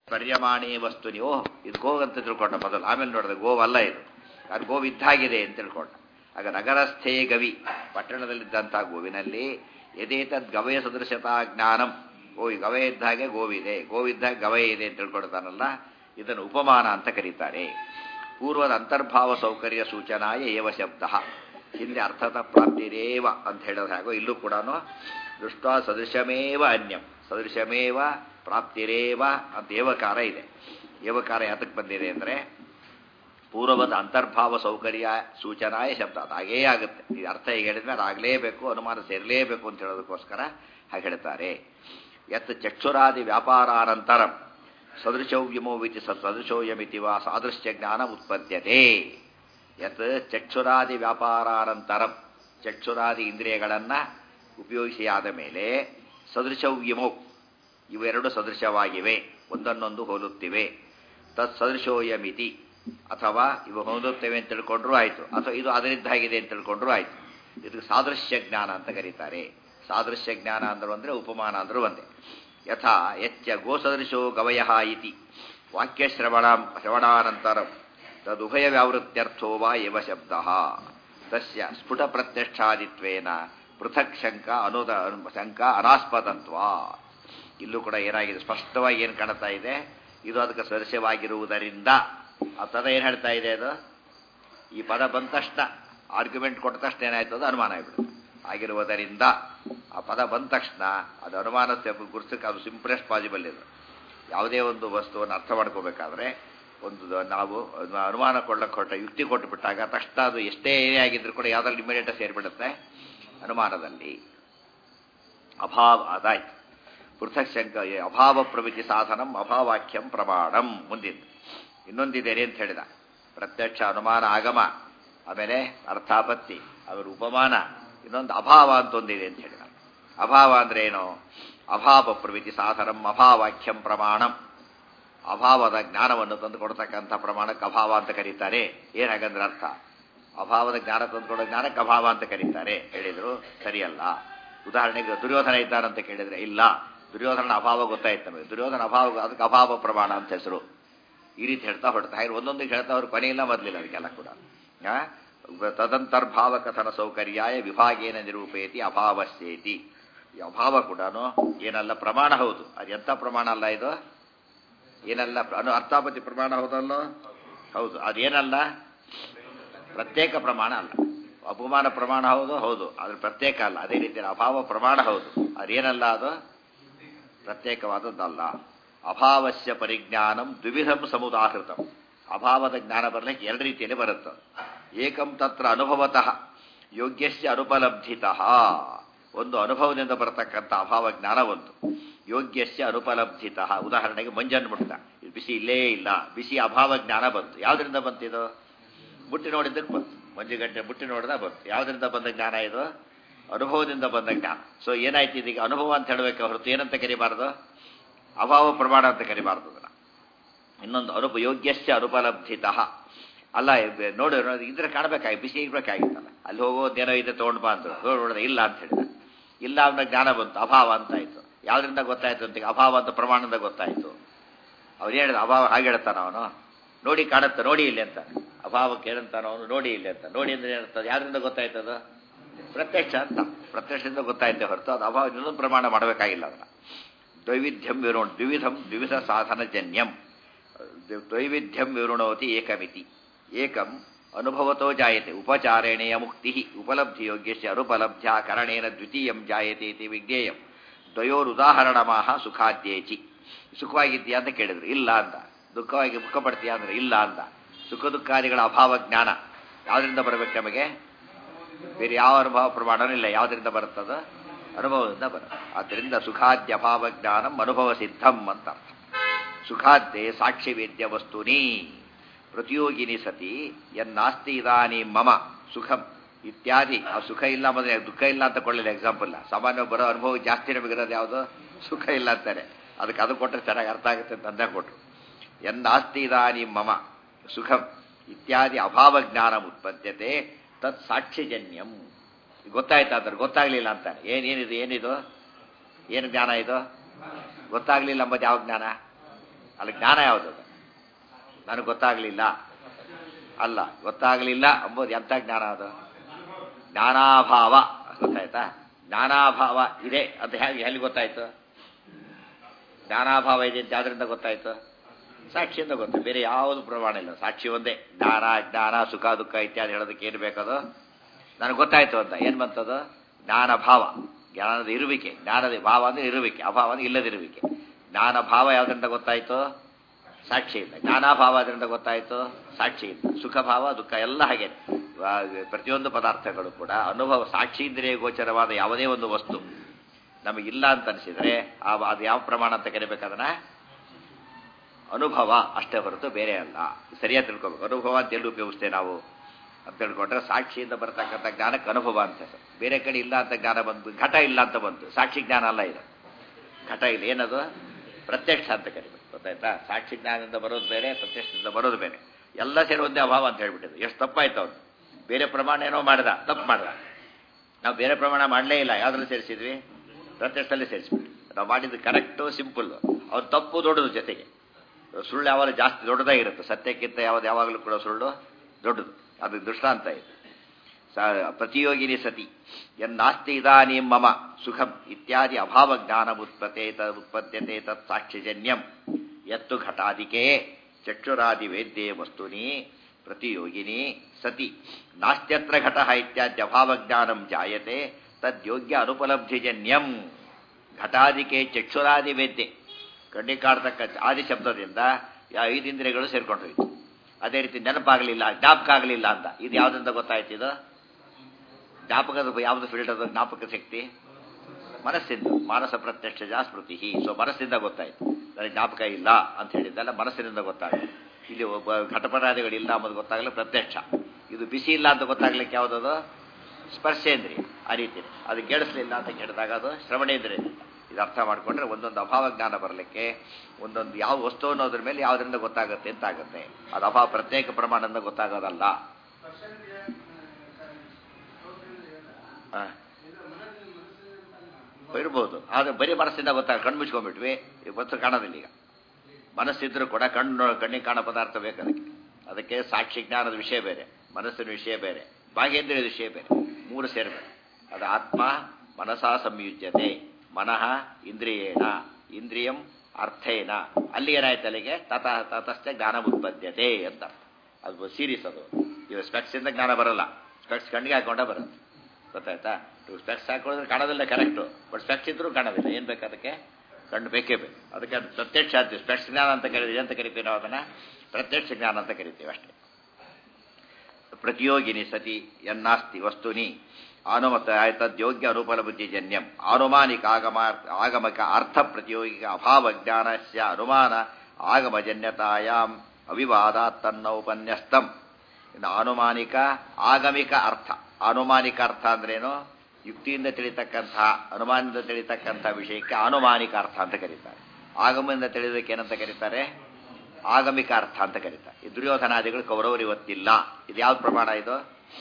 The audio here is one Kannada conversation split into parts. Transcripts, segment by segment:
ಪರ್ಯಮಾಣಿ ವಸ್ತುನಿ ಓಹ್ ಇದು ಗೋವ್ ಅಂತ ತಿಳ್ಕೊಂಡ ಮೊದಲು ಆಮೇಲೆ ನೋಡಿದೆ ಗೋವಲ್ಲ ಇದು ಅದು ಗೋವು ಇದ್ದಾಗಿದೆ ಅಂತ ತಿಳ್ಕೊಂಡ ಆಗ ನಗರಸ್ಥೇ ಗವಿ ಪಟ್ಟಣದಲ್ಲಿದ್ದಂಥ ಗೋವಿನಲ್ಲಿ ಯದೇತದ್ ಗವಯ ಸದೃಶತಾ ಜ್ಞಾನಂ ಓ ಈ ಗವಯ ಇದ್ದ ಹಾಗೆ ಗೋವಿದೆ ಗೋವಿದ್ದಾಗ ಗವಯ ಇದೆ ಅಂತ ತಿಳ್ಕೊಳ್ತಾನಲ್ಲ ಇದನ್ನು ಉಪಮಾನ ಅಂತ ಕರೀತಾರೆ ಪೂರ್ವದ ಅಂತರ್ಭಾವ ಸೌಕರ್ಯ ಸೂಚನಾಯ ಏವ ಶಬ್ದ ಹಿಂದೆ ಅರ್ಥದ ಪ್ರಾಪ್ತಿರೇವ ಅಂತ ಹೇಳೋದು ಹಾಗೋ ಇಲ್ಲೂ ಕೂಡ ದೃಷ್ಟ ಸದೃಶಮೇವ ಅನ್ಯಂ ಸದೃಶಮೇವ ಪ್ರಾಪ್ತಿರೇವ ಅಂತ ಏವಕಾರ ಇದೆ ಏವಕಾರ ಯಾತಕ್ಕೆ ಬಂದಿದೆ ಅಂದರೆ ಪೂರ್ವದ ಅಂತರ್ಭಾವ ಸೌಕರ್ಯ ಸೂಚನಾಯ ಶಬ್ದ ಅದು ಹಾಗೇ ಆಗುತ್ತೆ ಈ ಅರ್ಥ ಈಗ ಹೇಳಿದ್ಮೇಲೆ ಆಗಲೇಬೇಕು ಅನುಮಾನ ಸೇರಲೇಬೇಕು ಅಂತ ಹೇಳೋದಕ್ಕೋಸ್ಕರ ಹಾಗೆ ಹೇಳ್ತಾರೆ ಯತ್ ಚಕ್ಷುರಾದಿ ವ್ಯಾಪಾರಾನಂತರಂ ಸದೃಶವ್ಯಮೋವಿತಿ ಸದೃಶೋಯಮಿತಿ ವಾ ಸಾದೃಶ್ಯ ಜ್ಞಾನ ಉತ್ಪದ್ಯತೆ ಯತ್ ಚಕ್ಷುರಾದಿ ವ್ಯಾಪಾರಾನಂತರಂ ಚಕ್ಷುರಾದಿ ಇಂದ್ರಿಯಗಳನ್ನು ಉಪಯೋಗಿಸಿ ಆದ ಮೇಲೆ ಸದೃಶವ್ಯಮೋ ಇವೆರಡು ಸದೃಶವಾಗಿವೆ ಒಂದನ್ನೊಂದು ಹೋಲುತ್ತಿವೆ ತತ್ ಸದೃಶೋಯಮಿತಿ ಅಥವಾ ಇವು ಹೋಲುತ್ತೇವೆ ಅಂತ ತಿಳ್ಕೊಂಡ್ರೂ ಆಯಿತು ಅಥವಾ ಇದು ಅದರಿದ್ದಾಗಿದೆ ಅಂತ ತಿಳ್ಕೊಂಡ್ರೂ ಆಯಿತು ಇದಕ್ಕೆ ಸಾದೃಶ್ಯ ಜ್ಞಾನ ಅಂತ ಕರೀತಾರೆ ಸಾದೃಶ್ಯ ಜ್ಞಾನ ಅಂದ್ರು ಅಂದರೆ ಉಪಮಾನ ಅಂದರೂ ಒಂದೇ ಯಥಾ ಎಚ್ಚ ಗೋಸದೃಶೋ ಗವಯ ಇತಿ ವಾಕ್ಯಶ್ರವಣ ಶ್ರವಣಾನಂತರ ತದುಭಯ ವ್ಯಾವೃತ್ಯರ್ಥೋ ವಾ ಇವ ಶಬ್ದ ತಸ್ಯ ಸ್ಫುಟ ಪ್ರತ್ಯಕ್ಷಾದಿತ್ವೇನ ಪೃಥಕ್ ಶಂಕ ಅನುದ ಶಂಕ ಅನಾಸ್ಪದತ್ವ ಇಲ್ಲೂ ಕೂಡ ಏನಾಗಿದೆ ಸ್ಪಷ್ಟವಾಗಿ ಏನು ಕಾಣ್ತಾ ಇದೆ ಇದು ಅದಕ್ಕೆ ಸದೃಶ್ಯವಾಗಿರುವುದರಿಂದ ಆ ಪದ ಏನು ಹೇಳ್ತಾ ಇದೆ ಅದು ಈ ಪದ ಬಂದ ತಕ್ಷಣ ಆರ್ಗ್ಯುಮೆಂಟ್ ಕೊಟ್ಟ ತಕ್ಷಣ ಏನಾಯ್ತು ಅದು ಅನುಮಾನ ಆಗಿಬಿಡುತ್ತೆ ಆಗಿರುವುದರಿಂದ ಆ ಪದ ಬಂದ ತಕ್ಷಣ ಅದು ಅನುಮಾನ ಗುರುಸಕ್ಕೆ ಅದು ಸಿಂಪ್ಲೆಸ್ಟ್ ಪಾಸಿಬಲ್ ಇದು ಯಾವುದೇ ಒಂದು ವಸ್ತುವನ್ನು ಅರ್ಥ ಮಾಡ್ಕೋಬೇಕಾದ್ರೆ ಒಂದು ನಾವು ಅನುಮಾನ ಕೊಡ್ಲಕ್ಕೆ ಹೊರಟ ಯುಕ್ತಿ ಕೊಟ್ಟು ಬಿಟ್ಟಾಗ ತಕ್ಷಣ ಅದು ಎಷ್ಟೇ ಏನೇ ಆಗಿದ್ರು ಕೂಡ ಯಾವುದ್ರಲ್ಲಿ ಇಮಿಡಿಯೇಟ್ ಸೇರಿಬಿಡುತ್ತೆ ಅನುಮಾನದಲ್ಲಿ ಅಭಾವ ಅದಾಯ್ತು ಪೃಥಕ್ ಶಂಕ ಅಭಾವ ಪ್ರಮಿತಿ ಸಾಧನಂ ಅಭಾವಾಕ್ಯಂ ಪ್ರಮಾಣಂ ಮುಂದಿದ್ದು ಇನ್ನೊಂದಿದೆ ಅಂತ ಹೇಳಿದ ಪ್ರತ್ಯಕ್ಷ ಅನುಮಾನ ಆಗಮ ಆಮೇಲೆ ಅರ್ಥಾಪತ್ತಿ ಅವರ ಉಪಮಾನ ಇನ್ನೊಂದು ಅಭಾವ ಅಂತ ಒಂದಿದೆ ಅಂತ ಹೇಳಿದ ಅಭಾವ ಅಂದ್ರೆ ಏನು ಅಭಾವ ಪ್ರಮಿತಿ ಸಾಧನಂ ಅಭಾವಾಕ್ಯಂ ಪ್ರಮಾಣಂ ಅಭಾವದ ಜ್ಞಾನವನ್ನು ತಂದು ಕೊಡ್ತಕ್ಕಂಥ ಪ್ರಮಾಣಕ್ಕೆ ಅಭಾವ ಅಂತ ಕರೀತಾರೆ ಏನಾಗಂದ್ರೆ ಅರ್ಥ ಅಭಾವದ ಜ್ಞಾನ ತಂದುಕೊಡೋ ಜ್ಞಾನಕ್ಕೆ ಅಭಾವ ಅಂತ ಕರೀತಾರೆ ಹೇಳಿದ್ರು ಸರಿಯಲ್ಲ ಉದಾಹರಣೆಗೆ ದುರ್ಯೋಧನ ಇದ್ದಾನಂತ ಕೇಳಿದ್ರೆ ಇಲ್ಲ ದುರ್ಯೋಧನ ಅಭಾವ ಗೊತ್ತಾಯ್ತು ನಮಗೆ ದುರ್ಯೋಧನ ಅಭಾವ ಅದಕ್ಕೆ ಅಭಾವ ಪ್ರಮಾಣ ಅಂತ ಹೆಸರು ಈ ರೀತಿ ಹೇಳ್ತಾ ಹೊಡ್ತಾ ಹಾಗೆ ಒಂದೊಂದಿಗೆ ಹೇಳ್ತಾ ಅವ್ರು ಕೊನೆಯಿಲ್ಲ ಮೊದಲಿಲ್ಲ ಅದಕ್ಕೆಲ್ಲ ಕೂಡ ತದಂತರ್ಭಾವ ಕಥನ ಸೌಕರ್ಯಾಯ ವಿಭಾಗೇನ ನಿರೂಪೇತಿ ಅಭಾವಸ್ಯೇತಿ ಈ ಅಭಾವ ಕೂಡ ಏನಲ್ಲ ಪ್ರಮಾಣ ಹೌದು ಅದು ಎಂಥ ಪ್ರಮಾಣ ಅಲ್ಲ ಇದು ಏನಲ್ಲ ಅನು ಅರ್ಥಾಪತಿ ಪ್ರಮಾಣ ಹೌದಲ್ಲ ಹೌದು ಅದೇನಲ್ಲ ಪ್ರತ್ಯೇಕ ಪ್ರಮಾಣ ಅಲ್ಲ ಅಪಮಾನ ಪ್ರಮಾಣ ಹೌದು ಹೌದು ಅದ್ರ ಪ್ರತ್ಯೇಕ ಅಲ್ಲ ಅದೇ ರೀತಿ ಅಭಾವ ಪ್ರಮಾಣ ಹೌದು ಅದೇನಲ್ಲ ಅದು ಪ್ರತ್ಯೇಕವಾದದ್ದಲ್ಲ ಅಭಾವಸ್ಯ ಪರಿಜ್ಞಾನಂ ದ್ವಿವಿಧಂ ಸಮುದಾಹೃತಂ ಅಭಾವದ ಜ್ಞಾನ ಬರಲಿಕ್ಕೆ ಎರಡು ರೀತಿಯಲ್ಲಿ ಬರುತ್ತೆ ಏಕಂ ತತ್ರ ಅನುಭವತಃ ಯೋಗ್ಯಸ್ಯ ಅನುಪಲಬ್ಧಿತಃ ಒಂದು ಅನುಭವದಿಂದ ಬರತಕ್ಕಂಥ ಅಭಾವ ಜ್ಞಾನ ಒಂದು ಯೋಗ್ಯಸ್ಯ ಅನುಪಲಬ್ಧಿತಃ ಉದಾಹರಣೆಗೆ ಮಂಜನ್ನು ಮುಟ್ಟ ಬಿಸಿ ಇಲ್ಲೇ ಇಲ್ಲ ಬಿಸಿ ಅಭಾವ ಜ್ಞಾನ ಬಂತು ಯಾವುದರಿಂದ ಬಂತಿದು ಬುಟ್ಟಿ ನೋಡಿದ್ದಕ್ಕೆ ಬಂತು ಮಂಜುಗಡ್ಡೆ ಬುಟ್ಟಿ ನೋಡಿದ ಬಂತು ಯಾವುದರಿಂದ ಬಂದ ಜ್ಞಾನ ಇದು ಅನುಭವದಿಂದ ಬಂದ ಜ್ಞಾನ ಸೊ ಏನಾಯ್ತು ಇದೀಗ ಅನುಭವ ಅಂತ ಹೇಳಬೇಕು ಹೊರತು ಏನಂತ ಕರಿಬಾರ್ದು ಅಭಾವ ಪ್ರಮಾಣ ಅಂತ ಕರಿಬಾರ್ದು ಅದನ್ನ ಇನ್ನೊಂದು ಅನುಪ ಯೋಗ್ಯಶ್ಚ ಅನುಪಲಬ್ಧಿತಃ ಅಲ್ಲ ನೋಡಿ ಇದ್ರೆ ಕಾಣಬೇಕಾಗಿ ಬಿಸಿ ಇರ್ಬೇಕಾಗಿತ್ತಲ್ಲ ಅಲ್ಲಿ ಹೋಗೋದೇನೋ ಇದೆ ತೊಗೊಂಡು ಬಾ ಅಂದ್ರು ನೋಡಿದ್ರೆ ಇಲ್ಲ ಅಂತ ಹೇಳಿದ ಇಲ್ಲ ಅವನ ಜ್ಞಾನ ಬಂತು ಅಭಾವ ಅಂತ ಆಯ್ತು ಯಾವ್ದ್ರಿಂದ ಗೊತ್ತಾಯ್ತು ಅಂತ ಅಭಾವ ಅಂತ ಪ್ರಮಾಣದಿಂದ ಗೊತ್ತಾಯ್ತು ಅವ್ರು ಹೇಳಿದ ಅಭಾವ ಹಾಗೆ ಹೇಳ್ತಾನ ಅವನು ನೋಡಿ ಕಾಣುತ್ತೆ ನೋಡಿ ಇಲ್ಲಿ ಅಂತ ಅಭಾವಕ್ಕೆ ಏನಂತಾನ ಅವನು ನೋಡಿ ಇಲ್ಲಿ ಅಂತ ನೋಡಿ ಅಂದ್ರೆ ಏನಂತ ಯಾವ್ದ್ರಿಂದ ಗೊತ್ತಾಯ್ತದ ಪ್ರತ್ಯಕ್ಷ ಅಂತ ಪ್ರತ್ಯಕ್ಷದಿಂದ ಗೊತ್ತಾಯ್ತೆ ಹೊರತು ಅದು ಅಭಾವ ಇನ್ನೊಂದು ಪ್ರಮಾಣ ಮಾಡಬೇಕಾಗಿಲ್ಲ ಅದನ್ನ ದ್ವೈವಿಧ್ಯಂ ವಿರುಣ ದ್ವಿವಿಧಂ ದ್ವಿವಿಧ ಸಾಧನಜನ್ಯಂ ದ್ವೈವಿಧ್ಯಂ ವಿರುಣೋತಿ ಏಕಮಿತಿ ಏಕಂ ಅನುಭವತೋ ಜಾಯತೆ ಉಪಚಾರೇಣೆಯ ಮುಕ್ತಿ ಉಪಲಬ್ಧಿಯೋಗ್ಯಸ್ಯ ಅನುಪಲಬ್ಧ್ಯ ಕರಣೇನ ದ್ವಿತೀಯಂ ಜಾಯತೆ ಇತಿ ವಿಜ್ಞೇಯಂ ದ್ವಯೋರುದಾಹರಣಮಾಹ ಸುಖಾದ್ಯೇಚಿ ಸುಖವಾಗಿದ್ದೀಯಾ ಅಂತ ಕೇಳಿದ್ರು ಇಲ್ಲ ಅಂತ ದುಃಖವಾಗಿ ದುಃಖ ಪಡ್ತೀಯಾ ಅಂದ್ರೆ ಇಲ್ಲ ಅಂತ ಸುಖ ದುಃಖಾದಿಗಳ ಅಭಾವ ಜ್ಞಾನ ಯಾವುದರಿಂದ ಬರಬೇಕು ನಮಗೆ ಬೇರೆ ಯಾವ ಅನುಭವ ಪ್ರಮಾಣನೂ ಇಲ್ಲ ಯಾವುದರಿಂದ ಬರುತ್ತದ ಅನುಭವದಿಂದ ಬರುತ್ತೆ ಆದ್ದರಿಂದ ಸುಖಾದ್ಯ ಅಭಾವ ಜ್ಞಾನಂ ಅನುಭವ ಸಿದ್ಧಂ ಅಂತ ಅರ್ಥ ಸುಖಾದ್ಯೆ ಸಾಕ್ಷಿ ವೇದ್ಯ ವಸ್ತುನಿ ಪ್ರತಿಯೋಗಿನಿ ಸತಿ ಎನ್ನಾಸ್ತಿ ಇದಾನಿ ಮಮ ಸುಖಂ ಇತ್ಯಾದಿ ಆ ಸುಖ ಇಲ್ಲ ಬಂದ್ರೆ ದುಃಖ ಇಲ್ಲ ಅಂತ ಕೊಳ್ಳಿಲ್ಲ ಎಕ್ಸಾಂಪಲ್ ಸಾಮಾನ್ಯ ಬರೋ ಅನುಭವ ಜಾಸ್ತಿ ನಮಗಿರೋದು ಯಾವುದು ಸುಖ ಇಲ್ಲ ಅಂತಾರೆ ಅದಕ್ಕೆ ಅದು ಕೊಟ್ಟರೆ ಚೆನ್ನಾಗಿ ಅರ್ಥ ಆಗುತ್ತೆ ಅಂತ ಅಂದ ಕೊಟ್ಟರು ಎನ್ನಾಸ್ತಿ ಇದಾನಿ ಮಮ ಸುಖಂ ಇತ್ಯಾದಿ ಅಭಾವ ಜ್ಞಾನ ಉತ್ಪದ್ಯತೆ ತತ್ ಸಾಕ್ಷಿಜನ್ಯಂ ಗೊತ್ತಾಯ್ತಾ ಅಂದ್ರೆ ಗೊತ್ತಾಗ್ಲಿಲ್ಲ ಅಂತಾನೆ ಏನೇನಿದು ಏನಿದು ಏನು ಜ್ಞಾನ ಇದು ಗೊತ್ತಾಗ್ಲಿಲ್ಲ ಅಂಬದು ಯಾವ ಜ್ಞಾನ ಅಲ್ಲಿ ಜ್ಞಾನ ಯಾವುದದು ನನಗೆ ಗೊತ್ತಾಗಲಿಲ್ಲ ಅಲ್ಲ ಗೊತ್ತಾಗಲಿಲ್ಲ ಅಂಬೋದು ಎಂಥ ಜ್ಞಾನ ಅದು ಜ್ಞಾನಾಭಾವ ಗೊತ್ತಾಯ್ತಾ ಜ್ಞಾನಾಭಾವ ಇದೆ ಅಂತ ಹೇಗೆ ಎಲ್ಲಿ ಗೊತ್ತಾಯ್ತು ಜ್ಞಾನಾಭಾವ ಇದೆ ಅಂತ ಯಾವ್ದ್ರಿಂದ ಗೊತ್ತಾಯ್ತು ಸಾಕ್ಷಿಯಿಂದ ಗೊತ್ತು ಬೇರೆ ಯಾವುದು ಪ್ರಮಾಣ ಇಲ್ಲ ಸಾಕ್ಷಿ ಒಂದೇ ಜ್ಞಾನ ಜ್ಞಾನ ಸುಖ ದುಃಖ ಇತ್ಯಾದಿ ಹೇಳೋದಕ್ಕೆ ಏನು ಬೇಕದು ನನಗೆ ಗೊತ್ತಾಯ್ತು ಅಂತ ಏನು ಬಂತದು ಜ್ಞಾನ ಭಾವ ಜ್ಞಾನದ ಇರುವಿಕೆ ಜ್ಞಾನದ ಭಾವ ಅಂದ್ರೆ ಇರುವಿಕೆ ಅಭಾವ ಅಂದ್ರೆ ಇಲ್ಲದಿರುವಿಕೆ ಜ್ಞಾನ ಭಾವ ಯಾವ್ದ್ರಿಂದ ಗೊತ್ತಾಯ್ತು ಸಾಕ್ಷಿ ಇಲ್ಲ ಜ್ಞಾನಾಭಾವ ಅದರಿಂದ ಗೊತ್ತಾಯ್ತು ಸಾಕ್ಷಿ ಇಲ್ಲ ಸುಖ ಭಾವ ದುಃಖ ಎಲ್ಲ ಹಾಗೆ ಆ, ಪ್ರತಿಯೊಂದು ಪದಾರ್ಥಗಳು ಕೂಡ ಅನುಭವ ಸಾಕ್ಷಿ ಇಂದ್ರಿಯ ಗೋಚರವಾದ ಯಾವುದೇ ಒಂದು ವಸ್ತು ನಮಗಿಲ್ಲ ಅಂತ ಅನಿಸಿದ್ರೆ ಆ ಅದು ಯಾವ ಪ್ರಮಾಣ ಅಂತ ಕರಿಬೇಕದನ್ನ ಅನುಭವ ಅಷ್ಟೇ ಹೊರತು ಬೇರೆ ಅಲ್ಲ ಸರಿಯಾಗಿ ತಿಳ್ಕೊಬೇಕು ಅನುಭವ ಅಂತ ಎಲ್ಲಿ ಉಪಯೋಗಿಸ್ತೇವೆ ನಾವು ಅಂತ ತಿಳ್ಕೊಂಡ್ರೆ ಸಾಕ್ಷಿಯಿಂದ ಬರ್ತಕ್ಕಂಥ ಜ್ಞಾನಕ್ಕೆ ಅನುಭವ ಅಂತ ಹೆಸರು. ಬೇರೆ ಕಡೆ ಇಲ್ಲ ಅಂತ ಜ್ಞಾನ ಬಂತು ಘಟ ಇಲ್ಲ ಅಂತ ಬಂತು ಸಾಕ್ಷಿ ಜ್ಞಾನ ಅಲ್ಲ ಇದು ಘಟ ಇಲ್ಲ ಏನದು ಪ್ರತ್ಯಕ್ಷ ಅಂತ ಕರಿಬೇಕು ಗೊತ್ತಾಯ್ತಾ ಸಾಕ್ಷಿ ಜ್ಞಾನದಿಂದ ಬರೋದು ಬೇರೆ ಪ್ರತ್ಯಕ್ಷದಿಂದ ಬರೋದು ಬೇರೆ ಎಲ್ಲ ಸೇರಿ ಒಂದೇ ಅಭಾವ ಅಂತ ಹೇಳ್ಬಿಟ್ಟಿದ್ರು ಎಷ್ಟು ತಪ್ಪಾಯ್ತು ಅವನು ಬೇರೆ ಪ್ರಮಾಣ ಏನೋ ಮಾಡ್ದ ತಪ್ಪು ಮಾಡ್ದ ನಾವು ಬೇರೆ ಪ್ರಮಾಣ ಮಾಡಲೇ ಇಲ್ಲ ಯಾವ್ದ್ರಲ್ಲಿ ಸೇರಿಸಿದ್ವಿ ಪ್ರತ್ಯಕ್ಷದಲ್ಲಿ ಸೇರಿಸ್ಬಿಟ್ವಿ ನಾವು ಮಾಡಿದ್ದು ಕರೆಕ್ಟು ಸಿಂಪಲ್ ಅವ್ರು ತಪ್ಪು ದೊಡ್ಡದು ಜೊತೆಗೆ ಸುಳ್ಳು ಯಾವಾಗ ಜಾಸ್ತಿ ದೊಡ್ಡದಾಗಿರುತ್ತೆ ಸತ್ಯಕ್ಕಿಂತ ಯಾವ್ದು ಯಾವಾಗಲೂ ಕೂಡ ಸುಳ್ಳು ದೊಡ್ಡದು ಅದು ದೃಷ್ಟಾಂತ ಇದು ಸ- ಪ್ರತಿಯೋಗಿನಿ ಸತಿ ಎನ್ನಾಸ್ತಿ ಇದಾನೀಂ ಮಮ ಸುಖಂ ಇತ್ಯಾದಿ ಅಭಾವ ಜ್ಞಾನ ಉತ್ಪತ್ತೇತ ಉತ್ಪದ್ಯತೆ ತತ್ ಸಾಕ್ಷ್ಯಜನ್ಯಂ ಯತ್ತು ಘಟಾದಿಕೆ ಚಕ್ಷುರಾದಿ ವೇದ್ಯೆ ವಸ್ತುನಿ ಪ್ರತಿಯೋಗಿನಿ ಸತಿ ನಾಸ್ತ್ಯತ್ರ ಘಟ ಇತ್ಯಾದಿ ಅಭಾವ ಜ್ಞಾನಂ ಜಾಯತೆ ತದ್ಯೋಗ್ಯ ಅನುಪಲಬ್ಧಿಜನ್ಯಂ ಘಟಾದಿಕೆ ಚಕ್ಷುರಾದಿ ವೇದ್ಯೆ ಕಣ್ಣಿಗೆ ಕಾಡ್ತಕ್ಕ ಆದಿ ಶಬ್ದದಿಂದ ಯಾ ಐದು ಇಂದ್ರಿಯಗಳು ಸೇರ್ಕೊಂಡು ಹೋಯ್ತು ಅದೇ ರೀತಿ ನೆನಪಾಗಲಿಲ್ಲ ಜ್ಞಾಪಕ ಆಗಲಿಲ್ಲ ಅಂತ ಇದು ಯಾವುದರಿಂದ ಗೊತ್ತಾಯ್ತು ಇದು ಜ್ಞಾಪಕದ ಯಾವುದು ಫೀಲ್ಡ್ ಅದು ಜ್ಞಾಪಕ ಶಕ್ತಿ ಮನಸ್ಸಿಂದ ಮಾನಸ ಪ್ರತ್ಯಕ್ಷ ಜಾಸ್ಮೃತಿ ಸೊ ಮನಸ್ಸಿಂದ ಗೊತ್ತಾಯ್ತು ನನಗೆ ಜ್ಞಾಪಕ ಇಲ್ಲ ಅಂತ ಹೇಳಿದ್ದಲ್ಲ ಮನಸ್ಸಿನಿಂದ ಗೊತ್ತಾಗುತ್ತೆ ಇಲ್ಲಿ ಒಬ್ಬ ಘಟಪರಾದಿಗಳಿಲ್ಲ ಅನ್ನೋದು ಗೊತ್ತಾಗಲಿ ಪ್ರತ್ಯಕ್ಷ ಇದು ಬಿಸಿ ಇಲ್ಲ ಅಂತ ಗೊತ್ತಾಗ್ಲಿಕ್ಕೆ ಯಾವುದದು ಸ್ಪರ್ಶೇಂದ್ರಿಯ ಆ ರೀತಿ ಅದು ಕೇಳಿಸ್ಲಿಲ್ಲ ಅಂತ ಕೇಳಿದಾಗ ಅದು ಶ್ರವಣೇಂದ್ರಿಯ ಇದು ಅರ್ಥ ಮಾಡಿಕೊಂಡ್ರೆ ಒಂದೊಂದು ಅಭಾವ ಜ್ಞಾನ ಬರಲಿಕ್ಕೆ ಒಂದೊಂದು ಯಾವ ವಸ್ತು ಅನ್ನೋದ್ರ ಮೇಲೆ ಯಾವುದರಿಂದ ಗೊತ್ತಾಗುತ್ತೆ ಅಂತ ಆಗುತ್ತೆ ಅದು ಅಭಾವ ಪ್ರತ್ಯೇಕ ಪ್ರಮಾಣದಿಂದ ಗೊತ್ತಾಗೋದಲ್ಲ ಆ. ಇರ್ಬೋದು ಆದ್ರೆ ಬರೀ ಮನಸ್ಸಿಂದ ಗೊತ್ತಾಗ ಕಣ್ಣು ಮುಚ್ಕೊಂಡ್ಬಿಟ್ವಿ ಇವತ್ತು ಕಾಣೋದಿಲ್ಲ ಈಗ ಮನಸ್ಸಿದ್ರು ಕೂಡ ಕಣ್ಣು ಕಣ್ಣಿಗೆ ಕಾಣೋ ಪದಾರ್ಥ ಬೇಕು ಅದಕ್ಕೆ ಅದಕ್ಕೆ ಸಾಕ್ಷಿ ಜ್ಞಾನದ ವಿಷಯ ಬೇರೆ ಮನಸ್ಸಿನ ವಿಷಯ ಬೇರೆ ಭಾಗ್ಯೇಂದ್ರಿಯದ ವಿಷಯ ಬೇರೆ ಮೂರು ಸೇರಬೇಕು ಅದು ಆತ್ಮ ಮನಸಾ ಸಂಯುಜ್ಯತೆ ಮನಃ ಇಂದ್ರಿಯೇಣ ಇಂದ್ರಿಯಂ ಅರ್ಥೇನ ಅಲ್ಲಿ ಏನಾಯ್ತು ಅಲ್ಲಿಗೆ ತತ ತತಶ್ಚ ಜ್ಞಾನ ಉತ್ಪದ್ಯತೆ ಅಂತ ಅದು ಸೀರೀಸ್ ಅದು ಇವಾಗ ಸ್ಪೆಕ್ಸ್ ಇಂದ ಜ್ಞಾನ ಬರಲ್ಲ ಸ್ಪೆಕ್ಸ್ ಕಣ್ಣಿಗೆ ಹಾಕೊಂಡ ಬರುತ್ತೆ ಗೊತ್ತಾಯ್ತಾ ಸ್ಪೆಕ್ಸ್ ಹಾಕೊಳ್ಳೋದ್ರೆ ಕಾಣೋದಿಲ್ಲ ಕರೆಕ್ಟು ಬಟ್ ಸ್ಪೆಕ್ಸ್ ಇದ್ರೂ ಕಾಣೋದಿಲ್ಲ ಏನು ಬೇಕು ಅದಕ್ಕೆ ಕಣ್ಣು ಬೇಕೇ ಬೇಕು ಅದಕ್ಕೆ ಅದು ಪ್ರತ್ಯಕ್ಷ ಅಂತೀವಿ ಸ್ಪೆಕ್ಸ್ ಜ್ಞಾನ ಅಂತ ಕರೀತೀವಿ ಅಂತ ಕರಿತೀವಿ ನಾವು ಅದನ್ನ ಪ್ರತ್ಯಕ್ಷ ಜ್ಞಾನ ಅಂತ ಕರಿತೀವಿ ಅಷ್ಟೇ ಪ್ರತಿಯೋಗಿನಿ ಸತಿ ಯನ್ನಾಸ್ತಿ ವಸ್ತುನಿ ಆನುಮತ ತದ್ಯೋಗ್ಯ ಅನುಪಲಬುದ್ಧಿಜನ್ಯಂ ಆನುಮಾನಿಕ ಆಗಮ ಆಗಮಕ ಅರ್ಥ ಪ್ರತಿಯೋಗಿಕ ಅಭಾವ ಜ್ಞಾನಸ್ಯ ಅನುಮಾನ ಆಗಮಜನ್ಯತಾಯಾಮ್ ಅವಿವಾದಾತ್ ತನ್ನ ಉಪನ್ಯಸ್ತಂ ಇನ್ನು ಆನುಮಾನಿಕ ಆಗಮಿಕ ಅರ್ಥ ಆನುಮಾನಿಕ ಅರ್ಥ ಅಂದ್ರೇನು ಯುಕ್ತಿಯಿಂದ ತಿಳಿತಕ್ಕಂತಹ ಅನುಮಾನದಿಂದ ತಿಳಿತಕ್ಕಂಥ ವಿಷಯಕ್ಕೆ ಆನುಮಾನಿಕ ಅರ್ಥ ಅಂತ ಕರೀತಾರೆ ಆಗಮದಿಂದ ತಿಳಿದಕ್ಕೆ ಏನಂತ ಕರೀತಾರೆ ಆಗಮಿಕ ಅರ್ಥ ಅಂತ ಕರೀತಾರೆ ಈ ದುರ್ಯೋಧನಾದಿಗಳು ಕೌರವರು ಇವತ್ತಿಲ್ಲ ಇದು ಯಾವ ಪ್ರಮಾಣ ಇದು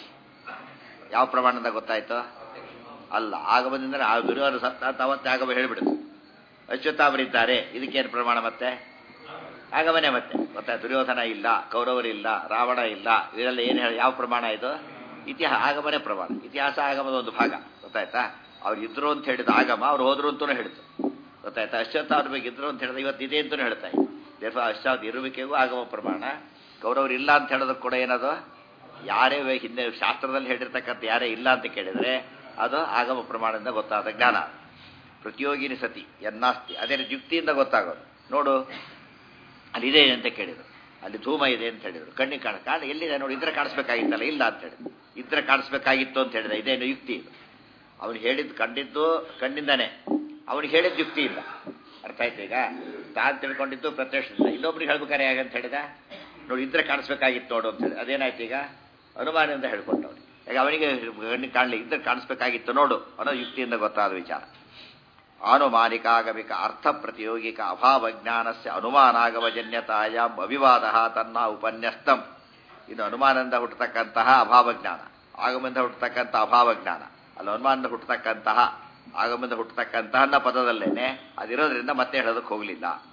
ಯಾವ ಪ್ರಮಾಣದಿಂದ ಗೊತ್ತಾಯ್ತು ಅಲ್ಲ ಆಗಮದಿಂದ ಆ ದುರ್ಯೋಧನ ಸತ್ತ ಅಂತ ಅವತ್ತೇ ಆಗಮ ಹೇಳಿಬಿಡುದು ಅಚ್ಯುತಾಮರಿದ್ದಾರೆ ಇದಕ್ಕೇನು ಪ್ರಮಾಣ ಮತ್ತೆ ಆಗಮನೆ ಮತ್ತೆ ಮತ್ತೆ ದುರ್ಯೋಧನ ಇಲ್ಲ ಕೌರವರಿಲ್ಲ ರಾವಣ ಇಲ್ಲ ಇದೆಲ್ಲ ಏನು ಹೇಳಿ ಯಾವ ಪ್ರಮಾಣ ಇದು ಇತಿಹಾಸ ಆಗಮನೆ ಪ್ರಮಾಣ ಇತಿಹಾಸ ಆಗಮದ ಒಂದು ಭಾಗ ಗೊತ್ತಾಯ್ತಾ ಅವ್ರು ಇದ್ರು ಅಂತ ಹೇಳಿದ ಆಗಮ ಅವ್ರು ಹೋದ್ರು ಅಂತಲೂ ಹೇಳಿತು ಗೊತ್ತಾಯ್ತಾ ಅಶ್ವತ್ಥ ಅವ್ರ ಬಗ್ಗೆ ಇದ್ರು ಅಂತ ಹೇಳಿದ ಇವತ್ತು ಇದೆ ಅಂತಲೂ ಹೇಳ್ತಾ ಇತ್ತು ದೇವ ಅಶ್ವತ್ಥ ಇರುವಿಕೆಗೂ ಆಗಮ ಪ್ರಮಾಣ ಕೌರವರು ಇಲ್ಲ ಅಂತ ಹೇಳೋದಕ್ಕೆ ಕೂಡ ಏನದು ಯಾರೇ ವೇ- ಹಿಂದೆ ಶಾಸ್ತ್ರದಲ್ಲಿ ಹೇಳಿರ್ತಕ್ಕಂಥ ಯಾರೇ ಇಲ್ಲ ಅಂತ ಕೇಳಿದ್ರೆ ಅದು ಆಗಮ ಪ್ರಮಾಣದಿಂದ ಗೊತ್ತಾದ ಜ್ಞಾನ ಪ್ರತಿಯೋಗಿನಿ ಸತಿ ಎನ್ನಾಸ್ತಿ ಅದೇ ರೀತಿ ಯುಕ್ತಿಯಿಂದ ಗೊತ್ತಾಗೋದು ನೋಡು ಅಲ್ಲಿ ಇದೆ ಅಂತ ಕೇಳಿದ್ರು ಅಲ್ಲಿ ಧೂಮ ಇದೆ ಅಂತ ಹೇಳಿದ್ರು ಕಣ್ಣಿಗೆ ಕಾಣ ಕಾಣ ಎಲ್ಲಿದೆ ನೋಡಿ ಇದ್ರೆ ಕಾಣಿಸ್ಬೇಕಾಗಿತ್ತಲ್ಲ ಇಲ್ಲ ಅಂತ ಹೇಳಿದ್ರು ಇದ್ರೆ ಕಾಣಿಸ್ಬೇಕಾಗಿತ್ತು ಅಂತ ಹೇಳಿದ ಇದೇನು ಯುಕ್ತಿ ಇದು ಅವನು ಹೇಳಿದ್ದು ಕಂಡಿದ್ದು ಕಣ್ಣಿಂದಾನೆ ಅವನಿಗೆ ಹೇಳಿದ್ದು ಯುಕ್ತಿ ಇಲ್ಲ ಅರ್ಥ ಆಯ್ತು ಈಗ ತಾನು ತಿಳ್ಕೊಂಡಿದ್ದು ಪ್ರತ್ಯಕ್ಷ ಇಲ್ಲ ಇನ್ನೊಬ್ರಿಗೆ ಹೇಳ್ಬೇಕಾರೆ ಹೇಗೆ ಅಂತ ಹೇಳಿದ ನೋಡಿ ಇದ್ರೆ ಕಾಣಿಸ್ಬೇಕಾಗಿತ್ತು ನೋಡು ಅಂತ ಹೇಳಿ ಅದೇನಾಯ್ತು ಈಗ ಅನುಮಾನದಿಂದ ಹೇಳ್ಕೊಟ್ಟವನು ಈಗ ಅವನಿಗೆ ಕಣ್ಣಿಗೆ ಕಾಣಲಿ ಇದ್ರೆ ಕಾಣಿಸ್ಬೇಕಾಗಿತ್ತು ನೋಡು ಅನ್ನೋ ಯುಕ್ತಿಯಿಂದ ಗೊತ್ತಾದ ವಿಚಾರ ಆನುಮಾನಿಕಾಗಮಿಕ ಅರ್ಥ ಪ್ರತಿಯೋಗಿಕ ಅಭಾವ ಜ್ಞಾನಸ್ಯ ಅನುಮಾನಾಗಮಜನ್ಯತಾಯಾಮ್ ಅವಿವಾದ ತನ್ನ ಉಪನ್ಯಸ್ತಂ ಇನ್ನು ಅನುಮಾನದಿಂದ ಹುಟ್ಟತಕ್ಕಂತಹ ಅಭಾವ ಜ್ಞಾನ ಆಗಮದಿಂದ ಹುಟ್ಟತಕ್ಕಂಥ ಅಭಾವ ಜ್ಞಾನ ಅಲ್ಲಿ ಅನುಮಾನದಿಂದ ಹುಟ್ಟತಕ್ಕಂತಹ ಆಗಮದಿಂದ ಹುಟ್ಟತಕ್ಕಂತಹ ಅನ್ನೋ ಪದದಲ್ಲೇನೆ ಅದಿರೋದ್ರಿಂದ ಮತ್ತೆ ಹೇಳೋದಕ್ಕೆ ಹೋಗಲಿಲ್ಲ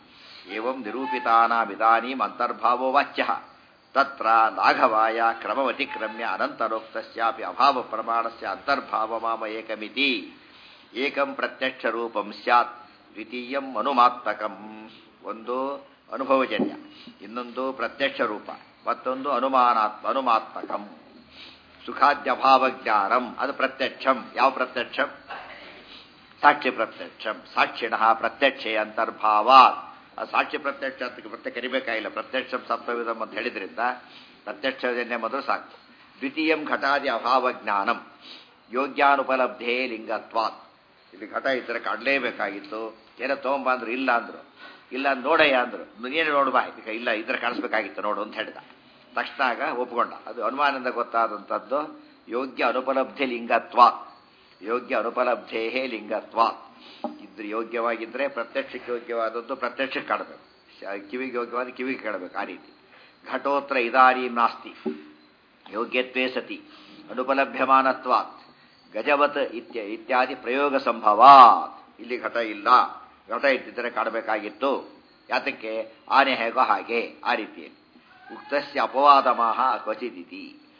ಏವಂ ನಿರೂಪಿತಾನಾಮಿದಾನೀಂ ಅಂತರ್ಭಾವೋ ವಾಚ್ಯ ತತ್ರ ಲಾಘವಾಯ ಕ್ರಮವತಿಕ್ರಮ್ಯ ಅನಂತರೋಕ್ತಸ್ಯಾಪಿ ಅಭಾವ ಪ್ರಮಾಣಸ್ಯ ಅಂತರ್ಭಾವಮಾಮ ಏಕಮಿತಿ ಏಕಂ ಪ್ರತ್ಯಕ್ಷ ರೂಪಂ ಸ್ಯಾತ್ ದ್ವಿತೀಯಂ ಅನುಮಾತ್ಮಕಂ ಒಂದು ಅನುಭವಜನ್ಯ ಇನ್ನೊಂದು ಪ್ರತ್ಯಕ್ಷ ರೂಪ ಮತ್ತೊಂದು ಅನುಮಾನಾತ್ಮ ಅನುಮಾತ್ಮಕಂ ಸುಖಾದ್ಯಭಾವ ಜ್ಞಾನಂ ಅದು ಪ್ರತ್ಯಕ್ಷಂ ಯಾವ ಪ್ರತ್ಯಕ್ಷಂ ಸಾಕ್ಷಿ ಪ್ರತ್ಯಕ್ಷಂ ಸಾಕ್ಷಿಣ ಪ್ರತ್ಯಕ್ಷೆ ಅಂತರ್ಭಾವಾತ್ ಆ ಸಾಕ್ಷಿ ಪ್ರತ್ಯಕ್ಷ ಅಂತ ಮತ್ತೆ ಕರಿಬೇಕಾಗಿಲ್ಲ ಪ್ರತ್ಯಕ್ಷಂ ಸಪ್ತವಿಧಂ ಅಂತ ಹೇಳಿದ್ರಿಂದ ಪ್ರತ್ಯಕ್ಷಜನ್ಯ ಮೊದಲು ಸಾಕು ದ್ವಿತೀಯಂ ಘಟಾದಿ ಅಭಾವ ಜ್ಞಾನಂ ಯೋಗ್ಯಾನುಪಲಬ್ಧೇ ಲಿಂಗತ್ವಾತ್ ಇಲ್ಲಿ ಘಟ ಇದ್ರೆ ಕಾಡಲೇಬೇಕಾಗಿತ್ತು ಏನೋ ತೊಗೊಂಬ ಅಂದ್ರು ಇಲ್ಲ ಅಂದ್ರು ಇಲ್ಲ ನೋಡಯ್ಯ ಅಂದ್ರು ಏನು ನೋಡುವ ಈಗ ಇಲ್ಲ ಇದ್ರೆ ಕಾಣಿಸ್ಬೇಕಾಗಿತ್ತು ನೋಡು ಅಂತ ಹೇಳಿದ ತಕ್ಷಣ ಆಗ ಒಪ್ಕೊಂಡ ಅದು ಅನುಮಾನದಿಂದ ಗೊತ್ತಾದಂಥದ್ದು ಯೋಗ್ಯ ಅನುಪಲಬ್ಧಿ ಲಿಂಗತ್ವ ಯೋಗ್ಯ ಅನುಪಲಬ್ಧೇ ಲಿಂಗತ್ವ ಇದ್ರೆ ಯೋಗ್ಯವಾಗಿದ್ರೆ ಪ್ರತ್ಯಕ್ಷಕ್ಕೆ ಯೋಗ್ಯವಾದದ್ದು ಪ್ರತ್ಯಕ್ಷಕ್ಕೆ ಕಾಣಬೇಕು ಕಿವಿಗೆ ಯೋಗ್ಯವಾದ ಕಿವಿಗೆ ಕೇಳಬೇಕು ಆ ರೀತಿ ಘಟೋತ್ರ ಇದಾರೀಂ ನಾಸ್ತಿ ಯೋಗ್ಯತ್ವೇ ಸತಿ ಅನುಪಲಭ್ಯಮಾನತ್ವಾತ್ ಗಜವತ್ ಇತ್ಯ ಇತ್ಯಾದಿ ಪ್ರಯೋಗ ಸಂಭವಾತ್ ಇಲ್ಲಿ ಘಟ ಇಲ್ಲ ಘಟ ಇದ್ದಿದ್ದರೆ ಕಾಣಬೇಕಾಗಿತ್ತು ಯಾತಕ್ಕೆ ಆನೆ ಹೇಗೋ ಹಾಗೆ ಆ ರೀತಿಯಲ್ಲಿ ಉಕ್ತಸ್ಯ ಅಪವಾದಮಾಹ ಕ್ವಚಿದಿತಿ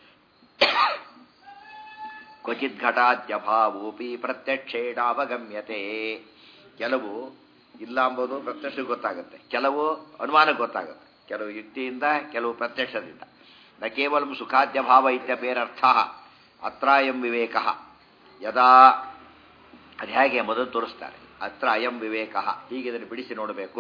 ಕ್ವಚಿತ್ ಘಟಾದ್ಯಭಾವೋಪಿ ಪ್ರತ್ಯಕ್ಷೇಣಾವಗಮ್ಯತೆ ಕೆಲವು ಇಲ್ಲ ಎಂಬುದು ಪ್ರತ್ಯಕ್ಷ ಗೊತ್ತಾಗುತ್ತೆ ಕೆಲವು ಅನುಮಾನಕ್ಕೆ ಗೊತ್ತಾಗುತ್ತೆ ಕೆಲವು ಯುಕ್ತಿಯಿಂದ ಕೆಲವು ಪ್ರತ್ಯಕ್ಷದಿಂದ ನ ಕೇವಲ ಸುಖಾದ್ಯಭಾವ ಇತ್ಯಪೇರರ್ಥ ಅತ್ರ ಎಂ ವಿವೇಕ ಯದಾ ಅದು ಹೇಗೆ ಮೊದಲು ತೋರಿಸ್ತಾರೆ ಅತ್ರ ಅಯಂ ವಿವೇಕ ಹೀಗೆ ಇದನ್ನು ಬಿಡಿಸಿ ನೋಡಬೇಕು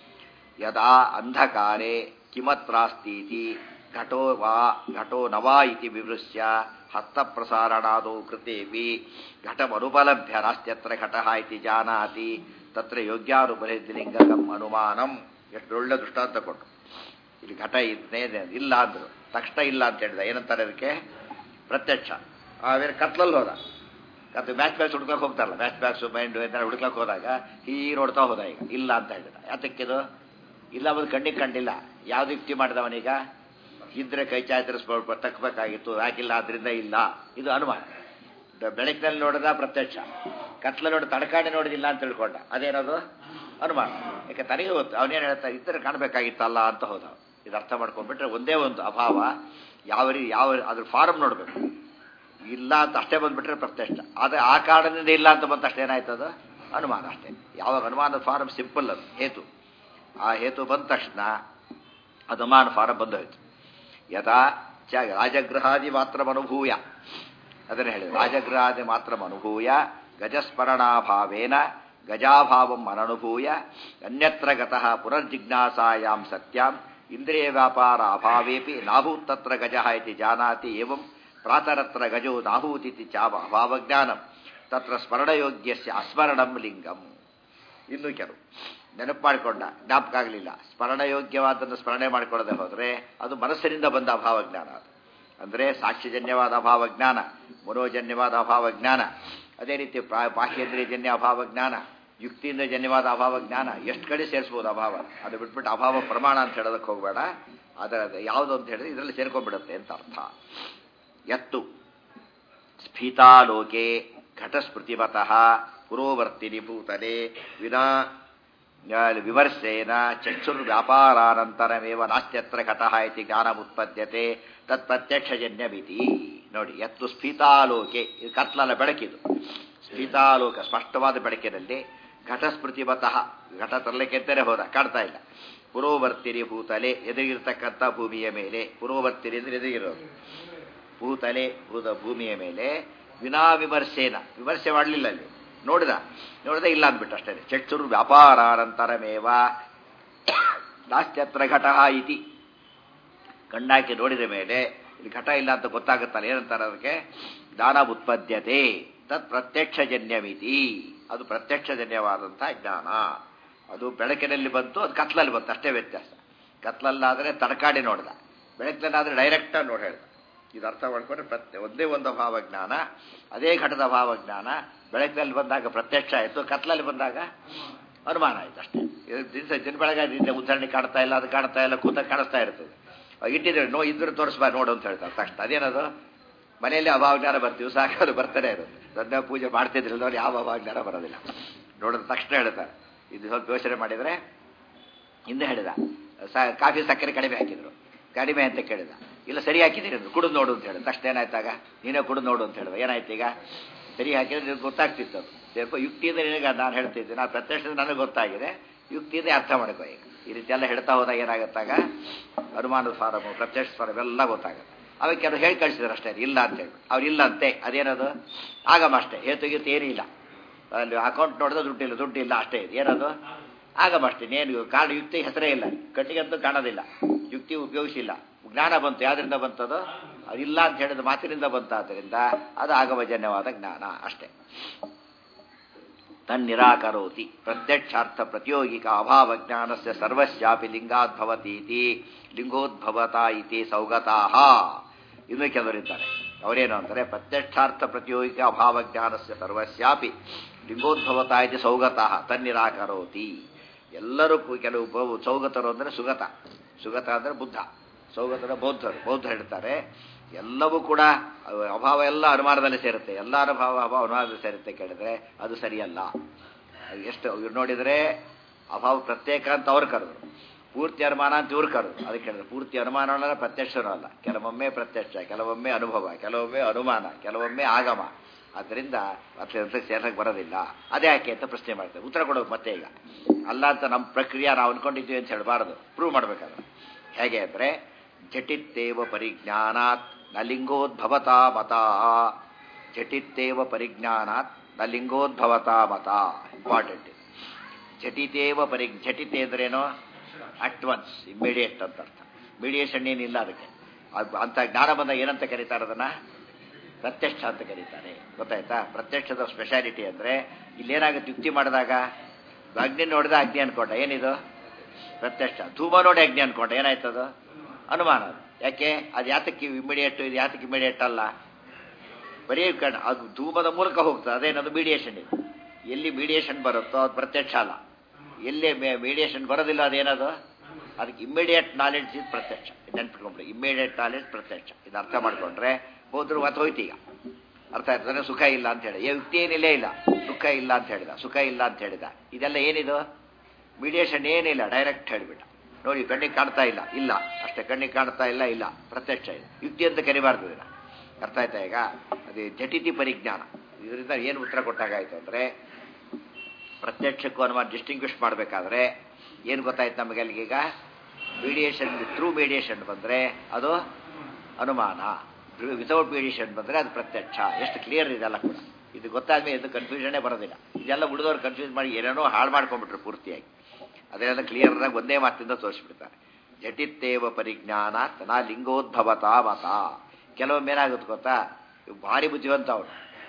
ಯದಾ ಅಂಧಕಾರೆ ಕಿಮತ್ರಾಸ್ತೀತಿ ಘಟೋ ವಾ ಘಟೋ ನವಾ ಇತಿ ವಿವೃಶ್ಯ ಹಸ್ತಪ್ರಸಾರಣಾದೌ ಕೃತೇಪಿ ಘಟಮನುಪಲಭ್ಯ ನಾಸ್ತ್ಯತ್ರ ಘಟಃ ಇತಿ ಜಾನಾತಿ ತತ್ರ ಯೋಗ್ಯಾನುಪಲಿಂಗಕಂ ಅನುಮಾನಂ ಎಷ್ಟು ಒಳ್ಳೆ ದೃಷ್ಟಾಂತ ಕೊಟ್ಟು ಇಲ್ಲಿ ಘಟ ಇದ್ದೇ ಇಲ್ಲ ಅಂದ್ರು ತಕ್ಷಣ ಇಲ್ಲ ಅಂತ ಹೇಳಿದ ಏನಂತಾರೆ ಅದಕ್ಕೆ ಪ್ರತ್ಯಕ್ಷ ಆಮೇಲೆ ಕತ್ಲಲ್ಲಿ ಹೋದ ಅದು ಮ್ಯಾಚ್ ಬ್ಯಾಗ್ಸ್ ಹುಡ್ಕಕ್ಕೆ ಹೋಗ್ತಾರಲ್ಲ ಮ್ಯಾಚ್ ಬ್ಯಾಗ್ಸು ಮೈಂಡ್ ಏನಾರು ಹುಡ್ಕಕ್ಕೆ ಹೋದಾಗ ಹೀ ನೋಡ್ತಾ ಹೋದ ಈಗ ಇಲ್ಲ ಅಂತ ಹೇಳಿದ ಯಾತಕ್ಕಿದು ಇಲ್ಲ ಒಂದು ಕಣ್ಣಿಗೆ ಕಂಡಿಲ್ಲ ಯಾವ್ದು ಯುಕ್ತಿ ಮಾಡಿದವನೀಗ ಇದ್ರೆ ಕೈ ಚಾಚರಿಸ್ಬೋದು ತಕ್ಕಬೇಕಾಗಿತ್ತು ಯಾಕಿಲ್ಲ ಆದ್ರಿಂದ ಇಲ್ಲ ಇದು ಅನುಮಾನ ಬೆಳಕಿನಲ್ಲಿ ನೋಡಿದ ಪ್ರತ್ಯಕ್ಷ ಕತ್ಲ ನೋಡಿ ತಡಕಾಡಿ ನೋಡಿದಿಲ್ಲ ಅಂತ ತಿಳ್ಕೊಂಡ ಅದೇನದು ಅನುಮಾನ ಯಾಕೆ ತನಗೆ ಗೊತ್ತು ಅವನೇನು ಹೇಳ್ತಾ ಇದ್ರೆ ಕಾಣಬೇಕಾಗಿತ್ತಲ್ಲ ಅಂತ ಹೋದ ಇದು ಅರ್ಥ ಮಾಡ್ಕೊಂಡ್ಬಿಟ್ರೆ ಒಂದೇ ಒಂದು ಅಭಾವ ಯಾವ ರೀ ಯಾವ ಅದ್ರ ಫಾರಮ್ ನೋಡಬೇಕು ಇಲ್ಲ ಅಂತ ಅಷ್ಟೇ ಬಂದ್ಬಿಟ್ರೆ ಪ್ರತ್ಯಕ್ಷ ಆದರೆ ಆ ಕಾರಣದಿಂದ ಇಲ್ಲ ಅಂತ ಬಂದ ಅಷ್ಟೇ ಏನಾಯ್ತದು ಅನುಮಾನ ಅಷ್ಟೇ ಯಾವಾಗ ಅನುಮಾನದ ಫಾರಮ್ ಸಿಂಪಲ್ ಅದು ಹೇತು ಆ ಹೇತು ಬಂದ ತಕ್ಷಣ ಅದು ಅನುಮಾನ ಫಾರಮ್ ಬಂದು ಹೋಯ್ತು ಯಥಾ ಚ ರಾಜಗೃಹಾದಿ ಮಾತ್ರ ಅನುಭೂಯ ಅದನ್ನು ಹೇಳಿ ರಾಜಗೃಹಾದಿ ಮಾತ್ರ ಅನುಭೂಯ ಗಜಸ್ಮರಣಾಭಾವೇನ ಗಜಾಭಾವಂ ಅನನುಭೂಯ ಅನ್ಯತ್ರ ಗತಃ ಪುನರ್ಜಿಜ್ಞಾಸಾಯಾಂ ಸತ್ಯಾಂ ಇಂದ್ರಿಯ ವ್ಯಾಪಾರ ಅಭಾವೇಪಿ ನಾಭೂತ್ತತ್ರ ಗಜ ಇತಿ ಜಾನಾತಿ ಏವಂ ಪ್ರಾತರತ್ರ ಗಜೋ ನಾಭೂತಿತಿ ಚಾವ ಅಭಾವಜ್ಞಾನಂ ತತ್ರ ಸ್ಮರಣಯೋಗ್ಯಸ್ಯ ಅಸ್ಮರಣಂ ಲಿಂಗಂ ಇನ್ನು ಕೆಲವು ನೆನಪು ಮಾಡಿಕೊಂಡ ಜ್ಞಾಪಕ ಆಗಲಿಲ್ಲ ಸ್ಮರಣಯೋಗ್ಯವಾದನ್ನು ಸ್ಮರಣೆ ಮಾಡಿಕೊಳ್ಳದೆ ಹೋದರೆ ಅದು ಮನಸ್ಸಿನಿಂದ ಬಂದ ಅಭಾವಜ್ಞಾನ ಅದು ಅಂದರೆ ಸಾಕ್ಷಿಜನ್ಯವಾದ ಅಭಾವಜ್ಞಾನ ಮನೋಜನ್ಯವಾದ ಅಭಾವಜ್ಞಾನ ಅದೇ ರೀತಿ ಬಾಹ್ಯೇಂದ್ರಿಯಜನ್ಯ ಅಭಾವಜ್ಞಾನ ಯುಕ್ತಿಯಿಂದ ಜನ್ಯವಾದ ಅಭಾವಜ್ಞಾನ ಎಷ್ಟು ಕಡೆ ಸೇರಿಸ್ಬೋದು ಅಭಾವ ಅದು ಬಿಟ್ಬಿಟ್ಟು ಅಭಾವ ಪ್ರಮಾಣ ಅಂತ ಹೇಳೋದಕ್ಕೆ ಹೋಗಬೇಡ ಅದರ ಯಾವುದು ಅಂತ ಹೇಳಿದ್ರೆ ಇದರಲ್ಲಿ ಸೇರ್ಕೊಂಡ್ಬಿಡುತ್ತೆ ಅಂತ ಅರ್ಥ ಎತ್ತು ಸ್ಫೀತಾಲೋಕೆ ಘಟಸ್ಮೃತಿಮತಃ ಪುರೋವರ್ತಿನಿ ಭೂತಲೆ ವಿನಾ ವಿಮರ್ಶೇನ ಚಕ್ಷುರ್ವ್ಯಾಪಾರಾನಂತರಮೇವ ನಾಸ್ತ್ಯತ್ರ ಘಟಃ ಇತಿ ಜ್ಞಾನಮುತ್ಪದ್ಯತೆ ತತ್ ಪ್ರತ್ಯಕ್ಷಜನ್ಯಮಿತಿ ನೋಡಿ ಎತ್ತು ಸ್ಫೀತಾಲೋಕೆ ಇದು ಕತ್ಲಲ್ಲ ಬೆಳಕಿದು ಸ್ಫೀತಾಲೋಕ ಸ್ಪಷ್ಟವಾದ ಬೆಳಕಿನಲ್ಲಿ ಘಟಸ್ಮೃತಿಮತಃ ಘಟ ತರಲಿಕ್ಕೆ ಅಂತಾನೆ ಹೋದ ಕಾಡ್ತಾ ಇಲ್ಲ ಪುರೋವರ್ತಿನಿ ಭೂತಲೆ ಎದುರಿಗಿರ್ತಕ್ಕಂಥ ಭೂಮಿಯ ಮೇಲೆ ಪುರೋವರ್ತಿನಿ ಅಂದ್ರೆ ಎದುರಿಗಿರೋದು ಭೂತಲೆ ಭೂತ ಭೂಮಿಯ ಮೇಲೆ ವಿನಾ ವಿಮರ್ಶೇನ ವಿಮರ್ಶೆ ಮಾಡಲಿಲ್ಲ ಅಲ್ಲಿ ನೋಡಿದ ನೋಡಿದ ಇಲ್ಲ ಅಂದ್ಬಿಟ್ಟು ಅಷ್ಟೇ ಚಕ್ಷುರು ವ್ಯಾಪಾರಾನಂತರಮೇವ ನಾಸ್ತ್ಯತ್ರ ಘಟ ಇತಿ ಕಣ್ಣಾಕಿ ನೋಡಿದ ಮೇಲೆ ಇಲ್ಲಿ ಘಟ ಇಲ್ಲ ಅಂತ ಗೊತ್ತಾಗುತ್ತಲ್ಲ ಏನಂತಾರೆ ಅದಕ್ಕೆ ಜ್ಞಾನ ಉತ್ಪದ್ಯತೆ ತತ್ ಪ್ರತ್ಯಕ್ಷಜನ್ಯಮಿತಿ ಅದು ಪ್ರತ್ಯಕ್ಷಜನ್ಯವಾದಂತಹ ಜ್ಞಾನ ಅದು ಬೆಳಕಿನಲ್ಲಿ ಬಂತು ಅದು ಕತ್ಲಲ್ಲಿ ಬಂತು ಅಷ್ಟೇ ವ್ಯತ್ಯಾಸ ಕತ್ಲಲ್ಲಾದರೆ ತಡಕಾಡಿ ನೋಡ್ದ ಬೆಳಕಿನಲ್ಲಾದರೆ ಡೈರೆಕ್ಟಾಗಿ ನೋಡಿ ಹೇಳ್ದ ಇದು ಅರ್ಥ ಮಾಡ್ಕೊಂಡ್ರೆ ಪ್ರತ್ಯ ಒಂದೇ ಒಂದು ಭಾವಜ್ಞಾನ ಅದೇ ಘಟದ ಭಾವಜ್ಞಾನ ಬೆಳಕಿನಲ್ಲಿ ಬಂದಾಗ ಪ್ರತ್ಯಕ್ಷ ಆಯಿತು ಕತ್ಲಲ್ಲಿ ಬಂದಾಗ ಅನುಮಾನ ಆಯ್ತು ಅಷ್ಟೇ ದಿವಸ ದಿನ ಬೆಳಗಾದಿಂದ ಉದಾಹರಣೆ ಕಾಣ್ತಾ ಇಲ್ಲ ಅದು ಕಾಣ್ತಾ ಇಲ್ಲ ಕೂತ ಕಾಣಿಸ್ತಾ ಇರ್ತದೆ ಇಟ್ಟಿದ್ರೆ ನೋ ಇದ್ರೆ ತೋರಿಸ್ಬಾ ನೋಡು ಅಂತ ಹೇಳ್ತಾರೆ ತಕ್ಷಣ ಅದೇನದು ಮನೆಯಲ್ಲಿ ಅಭಾವಜ್ಞಾನ ಬರ್ತೀವಿ ಸಾಕು ಅದು ಬರ್ತಾನೆ ಇರುತ್ತೆ ದೊಡ್ಡ ಪೂಜೆ ಮಾಡ್ತಿದ್ರಲ್ಲ ಯಾವ ಅಭಾವಜ್ಞಾನ ಬರೋದಿಲ್ಲ ನೋಡಿದ ತಕ್ಷಣ ಹೇಳ್ತಾರೆ ಇದು ಸ್ವಲ್ಪ ಯೋಚನೆ ಮಾಡಿದರೆ ಹಿಂದೆ ಹೇಳಿದ ಸ ಕಾಫಿ ಸಕ್ಕರೆ ಕಡಿಮೆ ಹಾಕಿದ್ರು ಕಡಿಮೆ ಅಂತ ಕೇಳಿದ ಇಲ್ಲ ಸರಿ ಹಾಕಿದ್ದೀರಿ ಅಂದ್ರು ಕುಡಿದು ನೋಡು ಅಂತ ಹೇಳಿದ ತಕ್ಷಣ ಏನಾಯ್ತಾಗ ನೀನೇ ಕುಡಿದು ನೋಡು ಅಂತ ಹೇಳಿದ ಏನಾಯ್ತು ಈಗ ಸರಿ ಹಾಕಿದ್ರೆ ನಿಮ್ಗೆ ಗೊತ್ತಾಗ್ತಿತ್ತು ಅದು ಸ್ವಲ್ಪ ಯುಕ್ತಿಯಿಂದ ನಿನಗೆ ನಾನು ಹೇಳ್ತಿದ್ದೆ ನಾನು ಪ್ರತ್ಯಕ್ಷದಿಂದ ನನಗೆ ಗೊತ್ತಾಗಿದೆ ಯುಕ್ತಿಯಿಂದ ಅರ್ಥ ಮಾಡ್ಕೋ ಈಗ ಈ ರೀತಿ ಎಲ್ಲ ಹೇಳ್ತಾ ಹೋದಾಗ ಏನಾಗುತ್ತಾಗ ಅನುಮಾನದ ಫಾರಮು ಪ್ರತ್ಯಕ್ಷ ಫಾರಮ್ ಎಲ್ಲ ಗೊತ್ತಾಗುತ್ತೆ ಅವಾಗ ಕೆಲವು ಹೇಳಿ ಕಳಿಸಿದ್ರು ಅಷ್ಟೇ ಇಲ್ಲ ಅಂತ ಹೇಳಿ ಅವ್ರು ಇಲ್ಲ ಅಂತೆ ಅದೇನದು ಆಗಮ ಅಷ್ಟೇ ಹೇತುಗಿತ್ತು ಏನೂ ಇಲ್ಲ ಅಲ್ಲಿ ಅಕೌಂಟ್ ನೋಡಿದ್ರೆ ದುಡ್ಡಿಲ್ಲ ದುಡ್ಡಿಲ್ಲ ಅಷ್ಟೇ ಇದೆ ಏನದು ಆಗಮ ಅಷ್ಟೇ ಏನು ಕಾರಣ ಯುಕ್ತಿ ಹೆಸರೇ ಇಲ್ಲ ಕಣ್ಣಿಗಂತೂ ಕಾಣೋದಿಲ್ಲ ಯುಕ್ತಿ ಉಪಯೋಗಿಸಿಲ್ಲ ಜ್ಞಾನ ಬಂತು ಯಾವ್ದ್ರಿಂದ ಬಂತದು ಅದಿಲ್ಲ ಅಂತ ಹೇಳಿದ ಮಾತಿನಿಂದ ಬಂತಾದ್ದರಿಂದ ಅದು ಆಗಮಜನ್ಯವಾದ ಜ್ಞಾನ ಅಷ್ಟೇ ತನ್ನಿರಾಕರೋತಿ ಪ್ರತ್ಯಕ್ಷಾರ್ಥ ಪ್ರತಿಯೋಗಿಕ ಅಭಾವ ಜ್ಞಾನಸ್ಯ ಸರ್ವಸ್ಯಾಪಿ ಲಿಂಗಾದ್ಭವತೀತಿ ಲಿಂಗೋದ್ಭವತ ಇತಿ ಸೌಗತಾಹ ಇನ್ನು ಕೆಲವರಿದ್ದಾರೆ ಅವರೇನು ಅಂತಾರೆ ಪ್ರತ್ಯಕ್ಷಾರ್ಥ ಪ್ರತಿಯೋಗಿಕ ಅಭಾವ ಜ್ಞಾನಸ್ಯ ಸರ್ವಸ್ಯಾಪಿ ಲಿಂಗೋದ್ಭವತ ಇತಿ ಸೌಗತಃ ತನ್ನಿರಾಕರೋತಿ ಎಲ್ಲರೂ ಕು- ಕೆಲವು ಬ- ಸೌಗತರು ಅಂದರೆ ಸುಗತ ಸುಗತ ಅಂದರೆ ಬುದ್ಧ ಸೌಗತರ ಬೌದ್ಧರು ಬೌದ್ಧ ಹೇಳ್ತಾರೆ ಎಲ್ಲವೂ ಕೂಡ ಅವ- ಅಭಾವ ಎಲ್ಲ ಅನುಮಾನದಲ್ಲಿ ಸೇರುತ್ತೆ ಎಲ್ಲ ಅನುಭಾವ ಅಭಾವ ಅನುಮಾನದಲ್ಲಿ ಸೇರುತ್ತೆ ಕೇಳಿದ್ರೆ ಅದು ಸರಿಯಲ್ಲ ಅದು ಎಷ್ಟು ಇವ್ರು ನೋಡಿದರೆ ಅಭಾವ ಪ್ರತ್ಯೇಕ ಅಂತ ಅವ್ರು ಕರೆದ್ರು ಪೂರ್ತಿ ಅನುಮಾನ ಅಂತ ಇವ್ರು ಕರೆದ್ರು ಅದಕ್ಕೆ ಹೇಳಿದ್ರು ಪೂರ್ತಿ ಅನುಮಾನ ಅಲ್ಲ ಪ್ರತ್ಯಕ್ಷನೂ ಅಲ್ಲ ಕೆಲವೊಮ್ಮೆ ಪ್ರತ್ಯಕ್ಷ ಕೆಲವೊಮ್ಮೆ ಅನುಭವ ಕೆಲವೊಮ್ಮೆ ಅನುಮಾನ ಕೆಲವೊಮ್ಮೆ ಆಗಮ ಆದ್ದರಿಂದ ಮತ್ತೆ ಸೇರ್ಸಕ್ಕೆ ಬರೋದಿಲ್ಲ ಅದೇ ಯಾಕೆ ಅಂತ ಪ್ರಶ್ನೆ ಮಾಡ್ತೇವೆ ಉತ್ತರ ಕೊಡೋದು ಮತ್ತೆ ಈಗ ಅಲ್ಲ ಅಂತ ನಮ್ಮ ಪ್ರಕ್ರಿಯೆ ನಾವು ಅನ್ಕೊಂಡಿದ್ದೀವಿ ಅಂತ ಹೇಳಬಾರದು ಪ್ರೂವ್ ಮಾಡ್ಬೇಕಾದ್ರೆ ಹೇಗೆ ಅಂದರೆ ಝಟಿತ್ತೇವ ಪರಿಜ್ಞಾನಾತ್ ನ ಲಿಂಗೋದ್ಭವತಾ ಮತ ಝಟಿತ್ತೇವ ಪರಿಜ್ಞಾನಾತ್ ನ ಲಿಂಗೋದ್ಭವತಾ ಮತ ಇಂಪಾರ್ಟೆಂಟ್ ಝಟಿತೇವ ಪರಿ ಝಟಿತೆ ಅಂದ್ರೇನು ಅಟ್ ಒನ್ಸ್ ಇಮ್ಮಿಡಿಯೇಟ್ ಅಂತ ಅರ್ಥ ಮೀಡಿಯೇಷನ್ ಏನಿಲ್ಲ ಅದಕ್ಕೆ ಅದು ಅಂತ ಜ್ಞಾನ ಬಂದಾಗ ಏನಂತ ಕರೀತಾರೆ ಅದನ್ನ ಪ್ರತ್ಯಕ್ಷ ಅಂತ ಕರೀತಾರೆ ಗೊತ್ತಾಯ್ತಾ ಪ್ರತ್ಯಕ್ಷದ ಸ್ಪೆಷಾಲಿಟಿ ಅಂದರೆ ಇಲ್ಲೇನಾಗುತ್ತೆ ಯುಕ್ತಿ ಮಾಡಿದಾಗ ಅಗ್ನಿ ನೋಡಿದ ಅಗ್ನಿ ಅನ್ಕೊಂಡ ಏನಿದು ಪ್ರತ್ಯಕ್ಷ ಧೂಮ ನೋಡಿ ಅಗ್ನಿ ಅನ್ಕೊಂಡ ಏನಾಯ್ತದು ಅನುಮಾನ ಅದು. ಯಾಕೆ ಅದು ಯಾತಕ್ಕೆ ಇಮಿಡಿಯೇಟ್ ಇದು ಯಾತಕ್ಕೆ ಇಮಿಡಿಯೇಟ್ ಅಲ್ಲ ಬರೀ ಕಣ್ ಅದು ಧೂಮದ ಮೂಲಕ ಹೋಗ್ತದೆ ಅದೇನದು ಮೀಡಿಯೇಷನ್ ಇದು ಎಲ್ಲಿ ಮೀಡಿಯೇಷನ್ ಬರುತ್ತೋ ಅದು ಪ್ರತ್ಯಕ್ಷ ಅಲ್ಲ ಎಲ್ಲಿ ಮೀಡಿಯೇಷನ್ ಬರೋದಿಲ್ಲ ಅದೇನದು ಅದಕ್ಕೆ ಇಮ್ಮಿಡಿಯೇಟ್ ನಾಲೆಡ್ಜ್ ಇದು ಪ್ರತ್ಯಕ್ಷ ನೆನ್ಪಿಟ್ಕೊಂಡ್ಬಿಡಿ ಇಮ್ಮಿಡಿಯೇಟ್ ನಾಲೆಡ್ಜ್ ಪ್ರತ್ಯಕ್ಷ ಇದು ಅರ್ಥ ಮಾಡ್ಕೊಂಡ್ರೆ ಹೋದ್ರು ಮತ್ತೆ ಹೋಯ್ತು ಈಗ ಅರ್ಥ ಆಯ್ತಂದ್ರೆ ಸುಖ ಇಲ್ಲ ಅಂತ ಹೇಳಿ ಏ, ಯುಕ್ತಿ ಏನಿಲ್ಲೇ ಇಲ್ಲ ದುಃಖ ಇಲ್ಲ ಅಂತ ಹೇಳಿದ ಸುಖ ಇಲ್ಲ ಅಂತ ಹೇಳಿದ ಇದೆಲ್ಲ ಏನಿದು ಮೀಡಿಯೇಷನ್ ಏನಿಲ್ಲ ಡೈರೆಕ್ಟ್ ಹೇಳಿಬಿಟ್ಟ ನೋಡಿ ಕಣ್ಣಿಗೆ ಕಾಣ್ತಾ ಇಲ್ಲ ಇಲ್ಲ ಅಷ್ಟೇ ಕಣ್ಣಿಗೆ ಕಾಣ್ತಾ ಇಲ್ಲ ಇಲ್ಲ ಪ್ರತ್ಯಕ್ಷ ಇದೆ ಯುಕ್ತಿ ಅಂತ ಕರಿಬಾರ್ದು ಇದನ್ನ ಅರ್ಥ ಆಯ್ತಾ ಈಗ ಅದೇ ಜಟಿತಿ ಪರಿಜ್ಞಾನ ಇದರಿಂದ ಏನು ಉತ್ತರ ಕೊಟ್ಟಾಗಾಯ್ತು ಅಂದರೆ ಪ್ರತ್ಯಕ್ಷಕ್ಕೂ ಅನುಮಾನ ಡಿಸ್ಟಿಂಗ್ವಿಷ್ ಮಾಡಬೇಕಾದ್ರೆ ಏನು ಗೊತ್ತಾಯ್ತು ನಮಗೆ ಅಲ್ಲಿಗೀಗ ಮೀಡಿಯೇಷನ್ ಥ್ರೂ ಮೀಡಿಯೇಷನ್ ಬಂದರೆ ಅದು ಅನುಮಾನ ವಿತೌಟ್ ಮೀಡಿಯೇಷನ್ ಬಂದರೆ ಅದು ಪ್ರತ್ಯಕ್ಷ ಎಷ್ಟು ಕ್ಲಿಯರ್ ಇದೆಲ್ಲ ಕೂಡ ಇದು ಗೊತ್ತಾದ್ಮೇಲೆ ಇದು ಕನ್ಫ್ಯೂಷನೇ ಬರೋದಿಲ್ಲ ಇದೆಲ್ಲ ಉಳಿದವ್ರು ಕನ್ಫ್ಯೂಸ್ ಮಾಡಿ ಏನೇನೋ ಹಾಳು ಮಾಡ್ಕೊಂಡ್ಬಿಟ್ರು ಪೂರ್ತಿಯಾಗಿ ಅದನ್ನೆಲ್ಲ ಕ್ಲಿಯರ್ನಾಗ ಒಂದೇ ಮಾತಿಂದ ತೋರಿಸ್ಬಿಡ್ತಾರೆ ಜಟಿತ್ತೇವ ಪರಿಜ್ಞಾನ ನಾ ಲಿಂಗೋದ್ಭವತ ಮತ ಕೆಲವೊಮ್ಮೆ ಏನಾಗುತ್ತೆ ಗೊತ್ತಾ ಇವ್ ಭಾರಿ ಬುದ್ಧಿವಂತ ಅವನು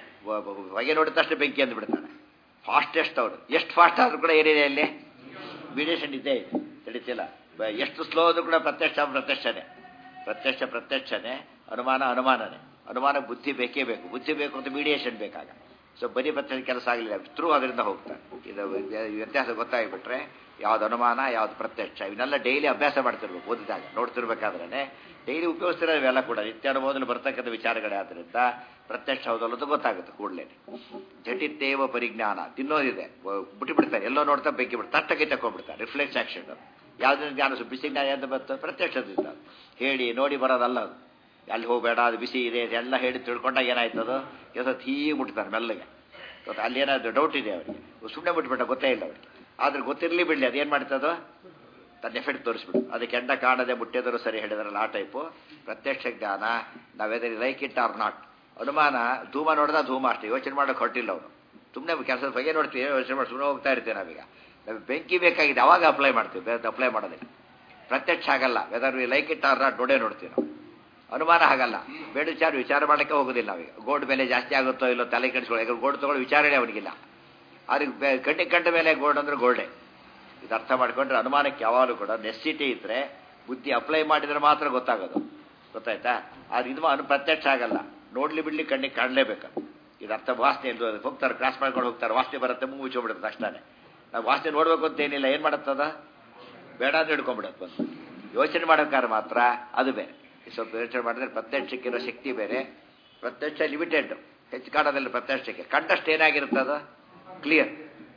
ಹೊಗೆ ನೋಡಿದ ತಕ್ಷಣ ಬೆಂಕಿ ಅಂದು ಬಿಡ್ತಾನೆ ಫಾಸ್ಟೆಸ್ಟ್ ಅವನು ಎಷ್ಟು ಫಾಸ್ಟ್ ಆದ್ರೂ ಕೂಡ ಏನಿದೆ ಅಲ್ಲಿ ಮೀಡಿಯೇಷನ್ ಇದ್ದೇ ಇದೆ ತಿಳಿತಿಲ್ಲ ಬ- ಎಷ್ಟು ಸ್ಲೋ ಆದ್ರೂ ಕೂಡ ಪ್ರತ್ಯಕ್ಷ ಪ್ರತ್ಯಕ್ಷನೇ ಪ್ರತ್ಯಕ್ಷ ಪ್ರತ್ಯಕ್ಷನೇ ಅನುಮಾನ ಅನುಮಾನನೇ ಅನುಮಾನ ಬುದ್ಧಿ ಬೇಕೇ ಬೇಕು ಬುದ್ಧಿ ಬೇಕು ಅಂತ ಮೀಡಿಯೇಷನ್ ಬೇಕಾಗ ಸೊ ಬರೀ ಪ್ರತ್ಯಕ್ಷ ಕೆಲಸ ಆಗಲಿಲ್ಲ ಥ್ರೂ ಅದರಿಂದ ಹೋಗ್ತಾರೆ ಇದು ವ್ಯ- ವ್ಯತ್ಯಾಸ ಗೊತ್ತಾಗಿಬಿಟ್ರೆ ಯಾವ್ದು ಅನುಮಾನ ಯಾವ್ದು ಪ್ರತ್ಯಕ್ಷ ಇವನ್ನೆಲ್ಲ ಡೈಲಿ ಅಭ್ಯಾಸ ಮಾಡ್ತಿರ್ಬೇಕು ಓದಿದಾಗ ನೋಡ್ತಿರ್ಬೇಕಾದ್ರೆ ಡೈಲಿ ಉಪಯೋಗಿಸ್ತಿರೋ ಇವೆಲ್ಲ ಕೂಡ ನಿತ್ಯ ಅನುಭವದಲ್ಲಿ ಬರ್ತಕ್ಕಂಥ ವಿಚಾರಗಳೇ ಆದ್ದರಿಂದ ಪ್ರತ್ಯಕ್ಷ ಹೌದಲ್ಲದು ಗೊತ್ತಾಗುತ್ತೆ ಕೂಡಲೇ ಜಟಿತ್ತೇವ ಪರಿಜ್ಞಾನ ತಿನ್ನೋದಿದೆ ಬಿಟ್ಟು ಬಿಡ್ತಾರೆ ಎಲ್ಲೋ ನೋಡ್ತಾ ಬೆಂಕಿ ಬಿಡ್ತಾರೆ ತಟ್ಟಕ್ಕೆ ತಕೊಂಡ್ಬಿಡ್ತಾರೆ ರಿಫ್ಲೆಕ್ಸ್ ಆಕ್ಷನ್ ಯಾವುದೇ ಜ್ಞಾನ ಸು- ಬಿಸಿ ಜ್ಞಾನ ಅಂತ ಬಂತು ಪ್ರತ್ಯಕ್ಷದಿಂದ ಅದು. ಹೇಳಿ ನೋಡಿ ಬರೋದಲ್ಲ ಅದು ಅಲ್ಲಿ ಹೋಗಬೇಡ ಅದು ಬಿಸಿ ಇದೆ ಎಲ್ಲ ಹೇಳಿ ತಿಳ್ಕೊಂಡಾಗ ಏನಾಯ್ತದು ಕೆಲಸ ತೀ ಮುಟ್ತಾರೆ ಮೆಲ್ಲಗೆ ಗೊತ್ತಾ ಅಲ್ಲಿ ಏನಾದ್ರು ಡೌಟ್ ಇದೆ ಅವರಿಗೆ ಸುಮ್ಮನೆ ಬಿಟ್ಬಿಟ್ಟ ಗೊತ್ತೇ ಇಲ್ಲ ಅವರಿಗೆ ಆದ್ರೆ ಗೊತ್ತಿರಲಿ ಬಿಡಲಿ ಅದೇನು ಮಾಡ್ತದೋ ತನ್ನ ಎಫೆಕ್ಟ್ ತೋರಿಸ್ಬಿಡು ಅದಕ್ಕೆ ಎಂಡ ಕಾಣದೆ ಮುಟ್ಟಿದರು ಸರಿ ಹೇಳಿದ್ರಲ್ಲ ಆ ಟೈಪು ಪ್ರತ್ಯಕ್ಷ ಜ್ಞಾನ ನಾವೆದರಿ ಲೈಕ್ ಇಟ್ ಆರ್ ನಾಟ್ ಅನುಮಾನ ಧೂಮ ನೋಡಿದ ಧೂಮ ಅಷ್ಟೇ ಯೋಚನೆ ಮಾಡೋಕೆ ಹೊರಟಿಲ್ಲ ಅವನು ಸುಮ್ಮನೆ ಕೆಲಸದ ಬಗ್ಗೆ ನೋಡ್ತೀವಿ ಯೋಚನೆ ಮಾಡಿ ಸುಮ್ಮನೆ ಹೋಗ್ತಾ ಇರ್ತೀವಿ ನಾವೀಗ ನಮಗೆ ಬೆಂಕಿ ಬೇಕಾಗಿದೆ ಅವಾಗ ಅಪ್ಲೈ ಮಾಡ್ತೀವಿ ಬೇರೆ ಅಪ್ಲೈ ಮಾಡೋದಿಲ್ಲ ಪ್ರತ್ಯಕ್ಷ ಆಗಲ್ಲ whether we like it or not ನೋಡೇ ನೋಡ್ತೀವಿ ನಾವು ಅನುಮಾನ ಹಾಗಲ್ಲ ಬೇಡ ವಿಚಾರ ವಿಚಾರ ಮಾಡೋಕ್ಕೆ ಹೋಗೋದಿಲ್ಲ ನಾವೀಗ ಗೋಲ್ಡ್ ಬೆಲೆ ಜಾಸ್ತಿ ಆಗುತ್ತೋ ಇಲ್ಲೋ ತಲೆ ಕೆಡಿಸ್ಕೊಳ್ಳೋ ಯಾಕಂದ್ರೆ ಗೋಲ್ಡ್ ತಗೊಳ್ಳೋ ವಿಚಾರನೇ ಅವನಿಗಿಲ್ಲ ಅವ್ರಿಗೆ ಬೆ- ಕಣ್ಣಿಗೆ ಕಂಡ ಮೇಲೆ ಗೋಲ್ಡ್ ಅಂದ್ರೆ ಗೋಲ್ಡೇ ಇದು ಅರ್ಥ ಮಾಡ್ಕೊಂಡ್ರೆ ಅನುಮಾನಕ್ಕೆ ಯಾವಾಗಲೂ ಕೂಡ ನೆಸಿಟಿ ಇದ್ರೆ ಬುದ್ಧಿ ಅಪ್ಲೈ ಮಾಡಿದ್ರೆ ಮಾತ್ರ ಗೊತ್ತಾಗೋದು ಗೊತ್ತಾಯ್ತಾ ಅದು ಇದು ಅನು ಪ್ರತ್ಯಕ್ಷ ಆಗಲ್ಲ ನೋಡ್ಲಿ ಬಿಡ್ಲಿ ಕಣ್ಣಿಗೆ ಕಾಣಲೇಬೇಕು ಇದು ಅರ್ಥ ವಾಸನೆ ಎಂದು ಹೋಗ್ತಾರೆ ಕ್ರಾಸ್ ಮಾಡ್ಕೊಂಡು ಹೋಗ್ತಾರೆ ವಾಸನೆ ಬರುತ್ತೆ ಮೂಗು ಮುಚ್ಚೋಬಿಡುತ್ತೆ ಅಷ್ಟೇ ನಾವು ವಾಸನೆ ನೋಡ್ಬೇಕು ಅಂತ ಏನಿಲ್ಲ ಏನು ಮಾಡುತ್ತದ ಬೇಡ ಅಂತ ಹಿಡ್ಕೊಂಡ್ಬಿಡತ್ತೆ ಬಂದು ಯೋಚನೆ ಮಾಡೋಕ್ಕಾದ್ರೆ ಮಾತ್ರ ಅದು ಬೇರೆ ಈ ಸ್ವಲ್ಪ ಯೋಚನೆ ಮಾಡಿದ್ರೆ ಪ್ರತ್ಯಕ್ಷಕ್ಕಿರೋ ಶಕ್ತಿ ಬೇರೆ ಪ್ರತ್ಯಕ್ಷ ಲಿಮಿಟೆಡ್ ಹೆಚ್ಚು ಕಾಣೋದಿಲ್ಲ ಪ್ರತ್ಯಕ್ಷಕ್ಕೆ ಕಂಡಷ್ಟು ಏನಾಗಿರುತ್ತೆ ಅದು ಕ್ಲಿಯರ್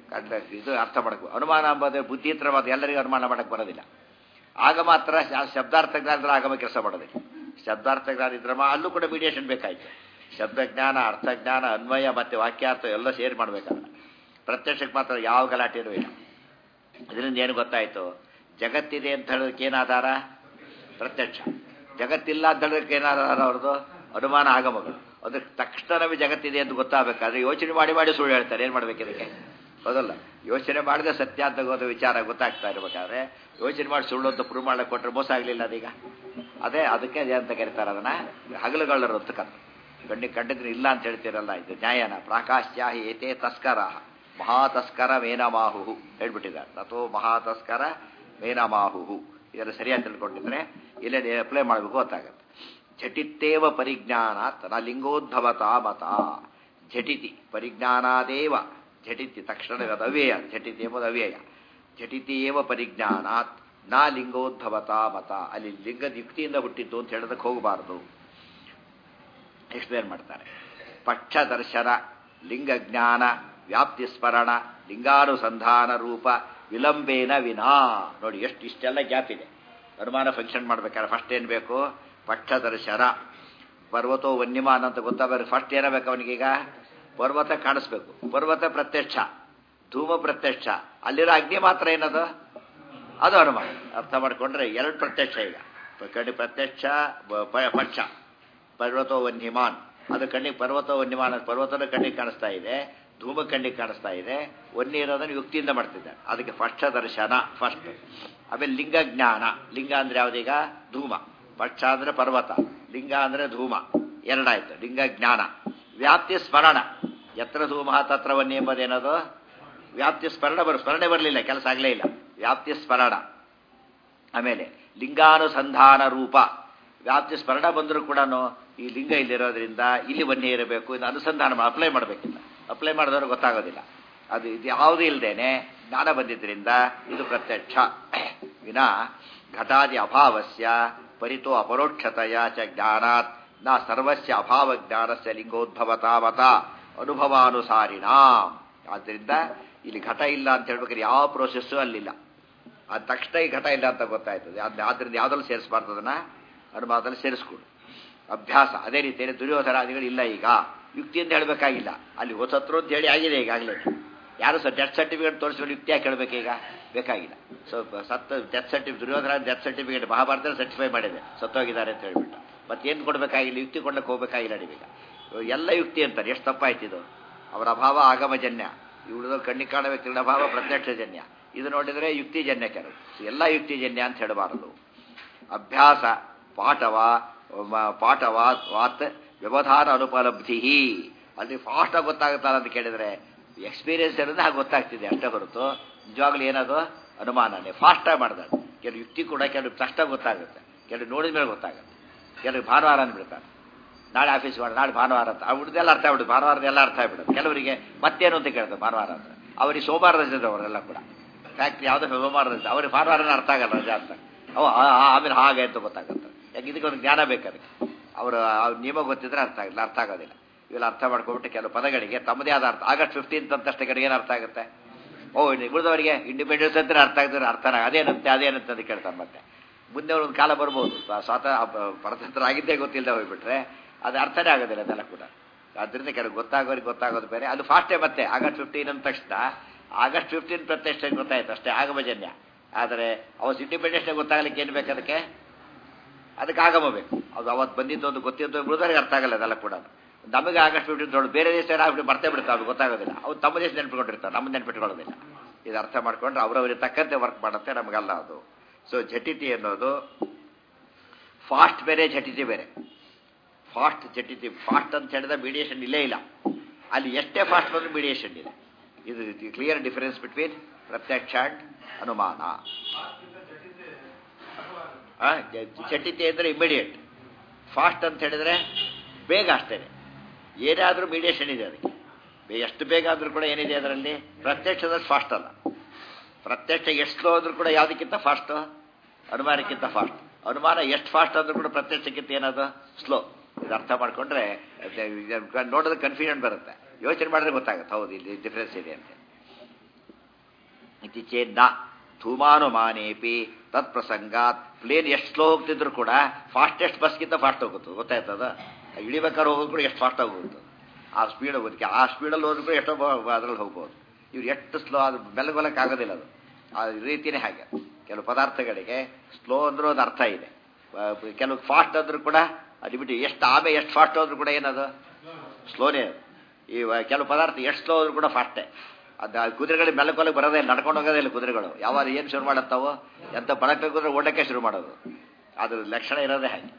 ಕಂಡ ಇದು ಅರ್ಥ ಮಾಡಬೇಕು ಅನುಮಾನ ಅಂಬೋದು ಬುದ್ಧಿತ್ರವಾದ ಎಲ್ಲರಿಗೂ ಅನುಮಾನ ಮಾಡಕ್ಕೆ ಬರೋದಿಲ್ಲ ಆಗ ಮಾತ್ರ ಶಾ- ಶಬ್ದಾರ್ಥ ಜ್ಞಾನ ಇದ್ರೆ ಆಗಮ ಕೆಲಸ ಮಾಡೋದಿಲ್ಲ ಶಬ್ದಾರ್ಥ ಜ್ಞಾನ ಇದ್ರೆ ಮಾ- ಅಲ್ಲೂ ಕೂಡ ಮೀಡಿಯೇಷನ್ ಬೇಕಾಯ್ತು ಶಬ್ದಜ್ಞಾನ ಅರ್ಥಜ್ಞಾನ ಅನ್ವಯ ಮತ್ತು ವಾಕ್ಯಾರ್ಥ ಎಲ್ಲ ಸೇರಿ ಮಾಡಬೇಕಾದ್ರೆ ಪ್ರತ್ಯಕ್ಷಕ್ಕೆ ಮಾತ್ರ ಯಾವ ಗಲಾಟೆನೂ ಇಲ್ಲ ಇದರಿಂದ ಏನು ಗೊತ್ತಾಯಿತು ಜಗತ್ತಿದೆ ಅಂತ ಹೇಳೋದಕ್ಕೆ ಏನು ಆಧಾರ ಪ್ರತ್ಯಕ್ಷ ಜಗತ್ತಿಲ್ಲ ಅಂತ ಹೇಳೋದಕ್ಕೆ ಏನು ಆಧಾರ ಅವ್ರದ್ದು ಅನುಮಾನ ಆಗಮಗಳು ಅದಕ್ಕೆ ತಕ್ಷಣವೇ ಜಗತ್ತಿದೆ ಅಂತ ಗೊತ್ತಾಗಬೇಕಾದ್ರೆ ಯೋಚನೆ ಮಾಡಿ ಮಾಡಿ ಸುಳ್ಳು ಹೇಳ್ತಾರೆ ಏನು ಮಾಡ್ಬೇಕು ಇದಕ್ಕೆ ಹೌದಲ್ಲ ಯೋಚನೆ ಮಾಡಿದ್ರೆ ಸತ್ಯ ಅಂತ ಹೋದ ವಿಚಾರ ಗೊತ್ತಾಗ್ತಾ ಇರ್ಬೇಕಾದ್ರೆ ಯೋಚನೆ ಮಾಡಿ ಸುಳ್ಳು ಅಂತ ಪ್ರೂವ್ ಮಾಡಕ್ಕೆ ಕೊಟ್ಟರೆ ಮೋಸ ಆಗಲಿಲ್ಲ ಅದೀಗ ಅದೇ ಅದಕ್ಕೆ ಅದೇ ಅಂತ ಕರೀತಾರೆ ಅದನ್ನ ಹಗಲುಗಳರು ಅಂತ ಕರ್ತ ಗಂಡಿ ಕಂಡಿದ್ರೆ ಇಲ್ಲ ಅಂತ ಹೇಳ್ತೀರಲ್ಲ ಇದು ನ್ಯಾಯನ ಪ್ರಾಕಾಶ್ಯಾಹಿ ಏತೆ ತಸ್ಕರ ಮಹಾತಸ್ಕರ ಮೇನಮಾಹು ಹೇಳ್ಬಿಟ್ಟಿದ್ದಾರೆ ತಥೋ ಮಹಾತಸ್ಕರ ಮೇನಮಾಹು ಇದನ್ನು ಸರಿಯಾಗಿ ತಿಳ್ಕೊಂಡಿದ್ರೆ ಇಲ್ಲೇ ಅಪ್ಲೈ ಮಾಡಬೇಕು ಗೊತ್ತಾಗುತ್ತೆ ಝಟಿತ್ತೇವ ಪರಿಜ್ಞಾನಾತ್ ನ ಲಿಂಗೋದ್ಭವತಾ ಮತ ಝಟಿತಿ ಪರಿಜ್ಞಾನಾದೇವ ಝಟಿತಿ ತಕ್ಷಣ ಅದು ಅವ್ಯಯ ಝಟಿತಿ ಎಂಬುದು ಅವ್ಯಯ ಝಟಿತಿ ಏವ ಪರಿಜ್ಞಾನಾತ್ ನಾ ಲಿಂಗೋದ್ಭವತಾ ಮತ ಅಲ್ಲಿ ಲಿಂಗದ ಯುಕ್ತಿಯಿಂದ ಹುಟ್ಟಿದ್ದು ಅಂತ ಹೇಳೋದಕ್ಕೆ ಹೋಗಬಾರದು ಎಕ್ಸ್ಪ್ಲೇನ್ ಮಾಡ್ತಾರೆ ಪಕ್ಷ ದರ್ಶನ ಲಿಂಗ ಜ್ಞಾನ ವ್ಯಾಪ್ತಿ ಸ್ಮರಣ ಲಿಂಗಾನುಸಂಧಾನ ರೂಪ ವಿಲಂಬೇನ ವಿನಾ ನೋಡಿ ಎಷ್ಟು ಇಷ್ಟೆಲ್ಲ ಗ್ಯಾಪ್ ಇದೆ ಅನುಮಾನ ಫಂಕ್ಷನ್ ಮಾಡ್ಬೇಕಾದ್ರೆ ಫಸ್ಟ್ ಏನು ಬೇಕು ಪಕ್ಷ ದರ್ಶನ ಪರ್ವತೋ ವನ್ಯಮಾನ ಅಂತ ಗೊತ್ತಾಗ ಫಸ್ಟ್ ಏನಾಗಬೇಕು ಅವನಿಗೀಗ ಪರ್ವತ ಕಾಣಿಸ್ಬೇಕು ಪರ್ವತ ಪ್ರತ್ಯಕ್ಷ ಧೂಮ ಪ್ರತ್ಯಕ್ಷ ಅಲ್ಲಿರೋ ಅಗ್ನಿ ಮಾತ್ರ ಏನದು ಅದು ಅನುಮಾನ ಅರ್ಥ ಮಾಡ್ಕೊಂಡ್ರೆ ಎರಡು ಪ್ರತ್ಯಕ್ಷ ಈಗ ಕಣ್ಣಿ ಪ್ರತ್ಯಕ್ಷ ಬ- ಪ- ಪಕ್ಷ ಪರ್ವತೋ ವನ್ಯಮಾನ್ ಅದು ಕಣ್ಣಿಗೆ ಪರ್ವತ ವನ್ಯಮಾನ ಪರ್ವತನ ಕಣ್ಣಿಗೆ ಕಾಣಿಸ್ತಾ ಇದೆ ಧೂಮ ಕಣ್ಣಿಗೆ ಕಾಣಿಸ್ತಾ ಇದೆ ವನ್ಯ ಇರೋದನ್ನು ಯುಕ್ತಿಯಿಂದ ಮಾಡ್ತಿದ್ದಾರೆ ಅದಕ್ಕೆ ಫಸ್ಟ್ ದರ್ಶನ ಫಸ್ಟ್ ಆಮೇಲೆ ಲಿಂಗ ಜ್ಞಾನ ಲಿಂಗ ಅಂದ್ರೆ ಯಾವ್ದೀಗ ಧೂಮ ಪಕ್ಷ ಅಂದ್ರೆ ಪರ್ವತ ಲಿಂಗ ಅಂದ್ರೆ ಧೂಮ ಎರಡಾಯ್ತು ಲಿಂಗ ಜ್ಞಾನ ವ್ಯಾಪ್ತಿ ಸ್ಮರಣ ಎತ್ರ ಧೂಮ ತತ್ರ ವನ್ಯ ಎಂಬುದೇನದು ವ್ಯಾಪ್ತಿ ಸ್ಮರಣ ಬರು ಸ್ಮರಣೆ ಬರಲಿಲ್ಲ ಕೆಲಸ ಆಗಲೇ ಇಲ್ಲ ವ್ಯಾಪ್ತಿ ಸ್ಮರಣ ಆಮೇಲೆ ಲಿಂಗಾನುಸಂಧಾನ ರೂಪ ವ್ಯಾಪ್ತಿ ಸ್ಮರಣ ಬಂದರೂ ಕೂಡ ಈ ಲಿಂಗ ಇಲ್ಲಿರೋದ್ರಿಂದ ಇಲ್ಲಿ ವನ್ಯ ಇರಬೇಕು ಇದು ಅನುಸಂಧಾನ ಅಪ್ಲೈ ಮಾಡಬೇಕಿಲ್ಲ ಅಪ್ಲೈ ಮಾಡಿದವ್ರಿಗೆ ಗೊತ್ತಾಗೋದಿಲ್ಲ ಅದು ಇದು ಯಾವುದೂ ಇಲ್ಲದೇನೆ ಜ್ಞಾನ ಬಂದಿದ್ದರಿಂದ ಇದು ಪ್ರತ್ಯಕ್ಷ ವಿನ ಘಟಾದಿ ಅಭಾವಸ್ಯ ಪರಿತೋ ಅಪರೋಕ್ಷತೆಯ ಚ ಜ್ಞಾನಾತ್ ನ ಸರ್ವಸ್ಯ ಅಭಾವ ಜ್ಞಾನಸ್ಯ ಲಿಂಗೋದ್ಭವತಾವತ ಅನುಭವಾನುಸಾರಿಣ ಆದ್ದರಿಂದ ಇಲ್ಲಿ ಘಟ ಇಲ್ಲ ಅಂತ ಹೇಳ್ಬೇಕಾದ್ರೆ ಯಾವ ಪ್ರೋಸೆಸ್ಸು ಅಲ್ಲಿಲ್ಲ ಅದ ತಕ್ಷಣ ಈ ಘಟ ಇಲ್ಲ ಅಂತ ಗೊತ್ತಾಯ್ತದೆ ಅದ್ ಆದ್ರಿಂದ ಯಾವ್ದ್ರಲ್ಲಿ ಸೇರಿಸಬಾರ್ದು ಅದನ್ನ ಅನುಭವದಲ್ಲಿ ಸೇರಿಸ್ಕೊಡು ಅಭ್ಯಾಸ ಅದೇ ರೀತಿಯಲ್ಲಿ ದುರ್ಯೋಧನಾದಿಗಳು ಇಲ್ಲ ಈಗ ಯುಕ್ತಿಯಿಂದ ಹೇಳಬೇಕಾಗಿಲ್ಲ ಅಲ್ಲಿ ಹೊಸತ್ರು ಅಂತ ಹೇಳಿ ಆಗಿದೆ ಈಗಾಗಲೇ ಯಾರು ಸಹ ಡೆತ್ ಸರ್ಟಿಫಿಕೇಟ್ ತೋರಿಸ್ಕೊಂಡು ಯುಕ್ತಿ ಯಾಕೆ ಹೇಳಬೇಕೀಗ ಬೇಕಾಗಿಲ್ಲ ಸೊ ಸತ್ತ death certificate Duryodhana death certificate Mahabharata certify ಮಾಡಿದೆ ಸತ್ತೋಗಿದ್ದಾರೆ ಅಂತ ಹೇಳ್ಬಿಟ್ಟು ಮತ್ತೇನು ಕೊಡಬೇಕಾಗಿಲ್ಲ ಯುಕ್ತಿ ಕೊಡ್ಲಿಕ್ಕೆ ಹೋಗಬೇಕಾಗಿಲ್ಲ ನೀವೀಗ ಎಲ್ಲ ಯುಕ್ತಿ ಅಂತಾರೆ ಎಷ್ಟು ತಪ್ಪಾಯ್ತಿದು ಅವರ ಅಭಾವ ಆಗಮಜನ್ಯ ಇವುಳಿದ ಕಣ್ಣಿಗೆ ಕಾಣೋ ವ್ಯಕ್ತಿಗಳ ಅಭಾವ ಪ್ರತ್ಯಕ್ಷಜನ್ಯ ಇದು ನೋಡಿದರೆ ಯುಕ್ತಿಜನ್ಯ ಕೆಲವು ಎಲ್ಲ ಯುಕ್ತಿಜನ್ಯ ಅಂತ ಹೇಳಬಾರದು ಅಭ್ಯಾಸ ಪಾಠವ ಮ- ಪಾಠವ ವಾತ್ ವ್ಯವಧಾನ ಅನುಪಲಬ್ಧಿ ಅಲ್ಲಿ ಫಾಸ್ಟ್ ಗೊತ್ತಾಗುತ್ತಲ್ಲ ಅಂತ ಕೇಳಿದ್ರೆ ಎಕ್ಸ್ಪೀರಿಯನ್ಸ್ ಇರೋದು ಹಾಗೆ ಗೊತ್ತಾಗ್ತಿದೆ ಅಷ್ಟೇ ಹೊರತು ನಿಜವಾಗ್ಲೂ ಏನದು ಅನುಮಾನನೇ ಫಾಸ್ಟಾಗಿ ಮಾಡ್ದಾನೆ ಕೆಲವು ಯುಕ್ತಿ ಕೂಡ ಕೆಲವು ತಕ್ಷಣ ಗೊತ್ತಾಗುತ್ತೆ ಕೆಲವು ನೋಡಿದ ಮೇಲೆ ಗೊತ್ತಾಗುತ್ತೆ ಕೆಲವು ಭಾನುವಾರ ಅಂದ್ಬಿಡ್ತಾರೆ ನಾಳೆ ಆಫೀಸ್ ಮಾಡಿ ನಾಳೆ ಭಾನುವಾರ ಅಂತ ಅವ್ರದ್ದೆಲ್ಲ ಅರ್ಥ ಆಗ್ಬಿಡುತ್ತೆ ಭಾನುವಾರದೆಲ್ಲ ಅರ್ಥ ಆಗ್ಬಿಡುತ್ತೆ ಕೆಲವರಿಗೆ ಮತ್ತೇನು ಅಂತ ಕೇಳ್ತಾರೆ ಭಾನುವಾರ ಅಂತ ಅವರಿಗೆ ಸೋಮವಾರ ರಜೆ ಅವರೆಲ್ಲ ಕೂಡ ಫ್ಯಾಕ್ಟ್ರಿ ಯಾವುದೋ ಸೋಮವಾರ ರಜೆ ಅವ್ರಿಗೆ ಭಾನುವಾರನೇ ಅರ್ಥ ಆಗಲ್ಲ ರಜೆ ಅಂತ ಅವ ಆ- ಆ- ಆಮೇಲೆ ಹಾಗೆ ಅಂತ ಗೊತ್ತಾಗುತ್ತೆ ಯಾಕೆ ಇದಕ್ಕೆ ಒಂದು ಜ್ಞಾನ ಬೇಕು ಅದಕ್ಕೆ ಅವರು ನಿಯಮ ಗೊತ್ತಿದ್ರೆ ಅರ್ಥ ಆಗಿಲ್ಲ ಅರ್ಥ ಆಗೋದಿಲ್ಲ ಇವೆಲ್ಲ ಅರ್ಥ ಮಾಡ್ಕೊಬಿಟ್ಟು ಕೆಲವು ಪದಗಳಿಗೆ ತಮ್ಮದೇ ಆದ ಅರ್ಥ ಆಗಸ್ಟ್ ಫಿಫ್ಟೀನ್ತ್ ಅಂತಷ್ಟೇ ಕಡೆಗೆ ಏನು ಅರ್ಥ ಆಗುತ್ತೆ ಓ ಉಳಿದವರಿಗೆ ಇಂಡಿಪೆಂಡೆನ್ಸ್ ಅಂತ ಅರ್ಥ ಆಗ್ತಾರೆ ಅರ್ಥನ ಅದೇನಂತೆ ಅದೇನಂತೆ ಅಂತ ಕೇಳ್ತಾರೆ ಮತ್ತೆ ಮುಂದೆ ಒಂದು ಕಾಲ ಬರ್ಬೋದು ಸ್ವ- ಸ್ವಾತ ಪರತಂತ್ರ ಆಗಿದ್ದೇ ಗೊತ್ತಿಲ್ಲದೆ ಹೋಗ್ಬಿಟ್ರೆ ಅದು ಅರ್ಥನೇ ಆಗೋದಿಲ್ಲ ಅದೆಲ್ಲ ಕೂಡ ಅದರಿಂದ ಕೆಲವು ಗೊತ್ತಾಗೋರಿಗೆ ಗೊತ್ತಾಗೋದು ಬೇರೆ ಅದು ಫಾಸ್ಟೇ ಮತ್ತೆ ಆಗಸ್ಟ್ ಫಿಫ್ಟೀನ್ ಅಂದ ತಕ್ಷಣ ಆಗಸ್ಟ್ ಫಿಫ್ಟೀನ್ ಪ್ರತ್ಯಕ್ಷ ಗೊತ್ತಾಯ್ತು ಅಷ್ಟೇ ಆಗಮಜನ್ಯ ಆದರೆ ಅವತ್ತು ಇಂಡಿಪೆಂಡೆನ್ಸ್ ಗೊತ್ತಾಗಲಿಕ್ಕೆ ಏನು ಬೇಕು ಅದಕ್ಕೆ ಅದಕ್ಕೆ ಆಗಮ ಬೇಕು ಅದು ಅವತ್ತು ಬಂದಿದ್ದು ಒಂದು ಗೊತ್ತಿದ್ದು ಉಳಿದವರಿಗೆ ಅರ್ಥ ಆಗಲ್ಲ ಅದೆಲ್ಲ ಕೂಡ ನಮಗೆ ಆಗಸ್ಟ್ ಫಿಫ್ಟೀನ್ ದೊಡ್ಡ ಬೇರೆ ದೇಶ ಆಗ್ಬಿಟ್ಟು ಮರ್ತೇ ಬಿಡ್ತಾವೆ ಅದು ಗೊತ್ತಾಗೋದಿಲ್ಲ ಅವ್ರು ತಮ್ಮ ದೇಶ ನೆನ್ಪಿಟ್ಕೊಂಡಿರ್ತಾರೆ ನಮ್ಮ ನೆನ್ಪಿಟ್ಕೊಳ್ಳೋದಿಲ್ಲ ಇದು ಅರ್ಥ ಮಾಡ್ಕೊಂಡ್ರೆ ಅವರವರಿಗೆ ತಕ್ಕಂತೆ ವರ್ಕ್ ಮಾಡುತ್ತೆ ನಮಗಲ್ಲ ಅದು ಸೊ ಝಟಿತಿ ಅನ್ನೋದು ಫಾಸ್ಟ್ ಬೇರೆ ಝಟಿತಿ ಬೇರೆ ಫಾಸ್ಟ್ ಝಟಿತಿ ಫಾಸ್ಟ್ ಅಂತ ಹೇಳಿದ್ರೆ ಮೀಡಿಯೇಷನ್ ಇಲ್ಲೇ ಇಲ್ಲ ಅಲ್ಲಿ ಎಷ್ಟೇ ಫಾಸ್ಟ್ ಬಂದರೂ ಮೀಡಿಯೇಷನ್ ಇದೆ ಇದು ಕ್ಲಿಯರ್ ಡಿಫರೆನ್ಸ್ ಬಿಟ್ವೀನ್ ಪ್ರತ್ಯಕ್ಷ ಅಂಡ್ ಅನುಮಾನ ಆ, ಜ- ಝಟಿತಿ ಅಂದರೆ ಇಮಿಡಿಯೇಟ್ ಫಾಸ್ಟ್ ಅಂತ ಹೇಳಿದ್ರೆ ಬೇಗ ಅಷ್ಟೇನೆ ಏನಾದರೂ ಮೀಡಿಯೇಷನ್ ಇದೆ ಅದಕ್ಕೆ ಬೇ- ಎಷ್ಟು ಬೇಗ ಆದರೂ ಕೂಡ ಏನಿದೆ ಅದರಲ್ಲಿ ಪ್ರತ್ಯಕ್ಷದಷ್ಟು ಫಾಸ್ಟ್ ಅಲ್ಲ ಪ್ರತ್ಯಕ್ಷ ಎಷ್ಟು ಸ್ಲೋ ಆದ್ರೂ ಕೂಡ ಯಾವುದಕ್ಕಿಂತ ಫಾಸ್ಟ್ ಅನುಮಾನಕ್ಕಿಂತ ಫಾಸ್ಟ್ ಅನುಮಾನ ಎಷ್ಟು ಫಾಸ್ಟ್ ಆದ್ರೂ ಕೂಡ ಪ್ರತ್ಯಕ್ಷಕ್ಕಿಂತ ಏನದು ಸ್ಲೋ ಇದು ಅರ್ಥ ಮಾಡ್ಕೊಂಡ್ರೆ ಅದೇ ಇದು ನೋಡೋದಕ್ಕೆ ಕನ್ಫ್ಯೂಷನ್ ಬರುತ್ತೆ ಯೋಚನೆ ಮಾಡಿದ್ರೆ ಗೊತ್ತಾಗುತ್ತೆ ಹೌದು ಇಲ್ಲಿ ಡಿಫ್ರೆನ್ಸ್ ಇದೆ ಅಂತ ಇತಿ ಚೇನ್ನ ಧೂಮಾನುಮಾನೇಪಿ ತತ್ ಪ್ರಸಂಗಾತ್ ಪ್ಲೇನ್ ಎಷ್ಟು ಸ್ಲೋ ಹೋಗ್ತಿದ್ರು ಕೂಡ ಫಾಸ್ಟೆಸ್ಟ್ ಬಸ್ಗಿಂತ ಫಾಸ್ಟ್ ಹೋಗುತ್ತೆ ಗೊತ್ತಾಯ್ತದ ಇಳಿಬೇಕಾದ್ರೆ ಹೋಗೋದು ಕೂಡ ಎಷ್ಟು ಫಾಸ್ಟ್ ಹೋಗುತ್ತೆ ಆ ಸ್ಪೀಡ್ ಹೋಗೋದಕ್ಕೆ ಆ ಸ್ಪೀಡಲ್ಲಿ ಹೋದ್ರು ಕೂಡ ಎಷ್ಟೋ ಅದ್ರಲ್ಲಿ ಹೋಗ್ಬೋದು ಇವ್ರು ಎಷ್ಟು ಸ್ಲೋ ಅದು ಬೆಳಗೊಲಕ್ಕೆ ಆಗೋದಿಲ್ಲ ಅದು ಆ ರೀತಿನೇ ಹಾಗೆ ಕೆಲವು ಪದಾರ್ಥಗಳಿಗೆ ಸ್ಲೋ ಅಂದ್ರೂ ಅದು ಅರ್ಥ ಇದೆ ಆ, ಕೆಲವು ಫಾಸ್ಟ್ ಅಂದ್ರೂ ಕೂಡ ಅದು ಬಿಟ್ಟು ಎಷ್ಟು ಆಮೆ ಎಷ್ಟು ಫಾಸ್ಟ್ ಹೋದ್ರು ಕೂಡ ಏನದು ಸ್ಲೋನೇ ಅದು ಈ ವ- ಕೆಲವು ಪದಾರ್ಥ ಎಷ್ಟು ಸ್ಲೋ ಹೋದ್ರು ಕೂಡ ಫಾಸ್ಟೇ ಅದು ಆ ಕುದುರೆಗಳಿಗೆ ಮೆಲಕೊಲಕ್ಕೆ ಬರೋದೇ ಇಲ್ಲ ನಡ್ಕೊಂಡು ಹೋಗೋದೇ ಇಲ್ಲ ಕುದುರೆಗಳು ಯಾವಾಗ ಏನು ಶುರು ಮಾಡುತ್ತಾವೋ ಎಂತ ಬಳಕೆ ಕುದುರೆ ಓಡಕ್ಕೆ ಶುರು ಮಾಡೋದು ಅದ್ರ ಲಕ್ಷಣ ಇರೋದೇ ಹಾಗೆ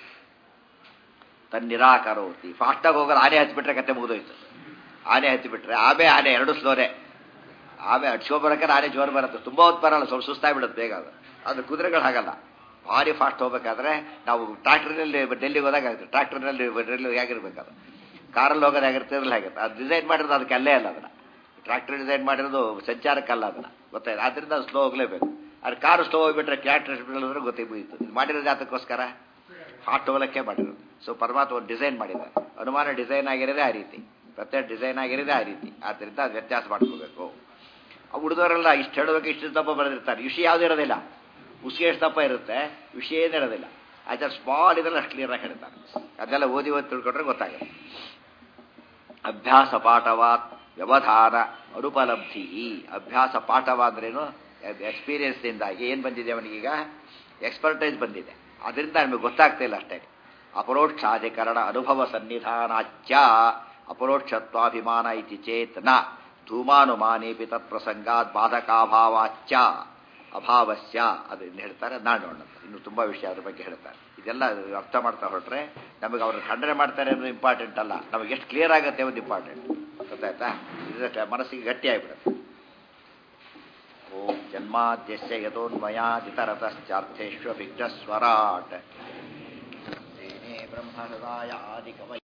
ತನ್ನ ನಿರಾಕರೋತಿ ಫಾಸ್ಟಾಗಿ ಹೋಗೋದು ಆನೆ ಹಚ್ಚಿಬಿಟ್ರೆ ಕತೆ ಮುಗಿದೋಯ್ತು ಆನೆ ಹಚ್ಚಿಬಿಟ್ರೆ ಆಮೆ ಆನೆ ಎರಡು ಸ್ಲೋನೇ ಆಮೆ ಹಚ್ಕೊಬರಕ್ಕೆ ಆನೆ ಜೋರು ಬರುತ್ತೆ ತುಂಬ ಹೊತ್ತು ಬರಲ್ಲ ಸ್ವಲ್ಪ ಸುಸ್ತಾಗ್ಬಿಡುತ್ತೆ ಬೇಗ ಅದು ಅದು ಕುದುರೆಗಳು ಹಾಗಲ್ಲ ಭಾರಿ ಫಾಸ್ಟ್ ಹೋಗ್ಬೇಕಾದ್ರೆ ನಾವು ಟ್ರ್ಯಾಕ್ಟರ್ನಲ್ಲಿ ಡೆಲ್ಲಿಗೆ ಹೋದಾಗ ಆಗುತ್ತೆ ಟ್ರ್ಯಾಕ್ಟರ್ನಲ್ಲಿ ಡೆಲ್ಲಿ ಹೇಗಿರ್ಬೇಕು ಅದು ಕಾರಲ್ಲಿ ಹೋಗೋದು ಹೇಗಿರ್ತಿರಲ್ಲ ಹೇಗುತ್ತೆ ಅದು ಡಿಸೈನ್ ಮಾಡಿರೋದು ಅದಕ್ಕೆ ಅಲ್ಲೇ ಅಲ್ಲ ಅದನ್ನ ಟ್ರ್ಯಾಕ್ಟರ್ ಡಿಸೈನ್ ಮಾಡಿರೋದು ಸಂಚಾರಕ್ಕಲ್ಲ ಅದನ್ನ ಗೊತ್ತಾಯ್ತು ಆದ್ದರಿಂದ ಅದು ಸ್ಲೋ ಹೋಗಲೇಬೇಕು ಅದು ಕಾರು ಸ್ಲೋ ಹೋಗ್ಬಿಟ್ರೆ ಟ್ರ್ಯಾಕ್ಟರ್ ಅಂದ್ರೆ ಗೊತ್ತೇ ಮುಗೀತು ಇದು ಮಾಡಿರೋದು ಯಾತಕ್ಕೋಸ್ಕರ ಫಾಸ್ಟ್ ಹೋಗಲಿಕ್ಕೆ ಮಾಡಿರೋದು ಸೊ ಪರಮಾತ್ಮ ಒಂದು ಡಿಸೈನ್ ಮಾಡಿದ್ದಾರೆ ಅನುಮಾನ ಡಿಸೈನ್ ಆಗಿರೋದೇ ಆ ರೀತಿ ಪ್ರತ್ಯೇಕ ಡಿಸೈನ್ ಆಗಿರೋದೇ ಆ ರೀತಿ ಆದ್ದರಿಂದ ಅದು ವ್ಯತ್ಯಾಸ ಮಾಡ್ಕೋಬೇಕು ಆ ಉಳಿದವರೆಲ್ಲ ಇಷ್ಟು ಹೇಳೋದಕ್ಕೆ ಇಷ್ಟು ದಪ್ಪ ಬರೆದಿರ್ತಾರೆ ವಿಷಯ ಯಾವುದೂ ಇರೋದಿಲ್ಲ ಉಸಿಗೆ ಎಷ್ಟು ದಪ್ಪ ಇರುತ್ತೆ ವಿಷಯ ಏನಿರೋದಿಲ್ಲ ಆಚಾರ ಸ್ಮಾಲ್ ಇದ್ರಲ್ಲಿ ಅಷ್ಟು ಕ್ಲಿಯರ್ ಆಗಿ ಹೇಳ್ತಾರೆ ಅದೆಲ್ಲ ಓದಿ ಓದಿ ತಿಳ್ಕೊಂಡ್ರೆ ಗೊತ್ತಾಗುತ್ತೆ ಅಭ್ಯಾಸ ಪಾಠವಾತ್ ವ್ಯವಧಾನ ಅನುಪಲಬ್ಧಿ ಅಭ್ಯಾಸ ಪಾಠವ ಅಂದ್ರೇನು ಎಕ್ಸ್ಪೀರಿಯನ್ಸ್ನಿಂದಾಗಿ ಏನು ಬಂದಿದೆ ಅವನಿಗೀಗ ಎಕ್ಸ್ಪರ್ಟೈಸ್ ಬಂದಿದೆ ಅದರಿಂದ ನಮಗೆ ಗೊತ್ತಾಗ್ತಾ ಇಲ್ಲ ಅಷ್ಟೇ ಅಪರೋಕ್ಷಾಧಿಕರಣ ಅನುಭವ ಸನ್ನಿಧಾನಾಚ್ಯ ಅಪರೋಕ್ಷತ್ವಾಭಿಮಾನ ಇತಿ ಚೇತ್ ನ ಧೂಮಾನುಮಾನೇಪಿ ತತ್ಪ್ರಸಂಗಾತ್ ಬಾಧಕಾಭಾವಾಚ್ಯ ಅಭಾವಸ್ಯ ಅದನ್ನು ಹೇಳ್ತಾರೆ ನಾಡು ನೋಡೋಣ ಇನ್ನು ತುಂಬ ವಿಷಯ ಅದ್ರ ಬಗ್ಗೆ ಹೇಳ್ತಾರೆ ಇದೆಲ್ಲ ಅರ್ಥ ಮಾಡ್ತಾ ಹೊರಟ್ರೆ ನಮಗೆ ಅವ್ರನ್ನ ಖಂಡನೆ ಮಾಡ್ತಾರೆ ಅನ್ನೋದು ಇಂಪಾರ್ಟೆಂಟ್ ಅಲ್ಲ ನಮಗೆ ಎಷ್ಟು ಕ್ಲಿಯರ್ ಆಗುತ್ತೆ ಒಂದು ಇಂಪಾರ್ಟೆಂಟ್ ಗೊತ್ತಾಯ್ತಾ ಇದಕ್ಕೆ ಮನಸ್ಸಿಗೆ ಗಟ್ಟಿ ಆಗಿಬಿಡುತ್ತೆ ಓಂ ಜನ್ಮಾದ್ಯಸ್ಯ ಯಥೋನ್ಮಯಾದಿತರತಶ್ಚಾರ್ಥೇಶ್ವಭಿಘ್ನಸ್ವರಾಟ್ ಬ್ರಹ್ಮಹೃದಾಯ ಆದಿಕವೈ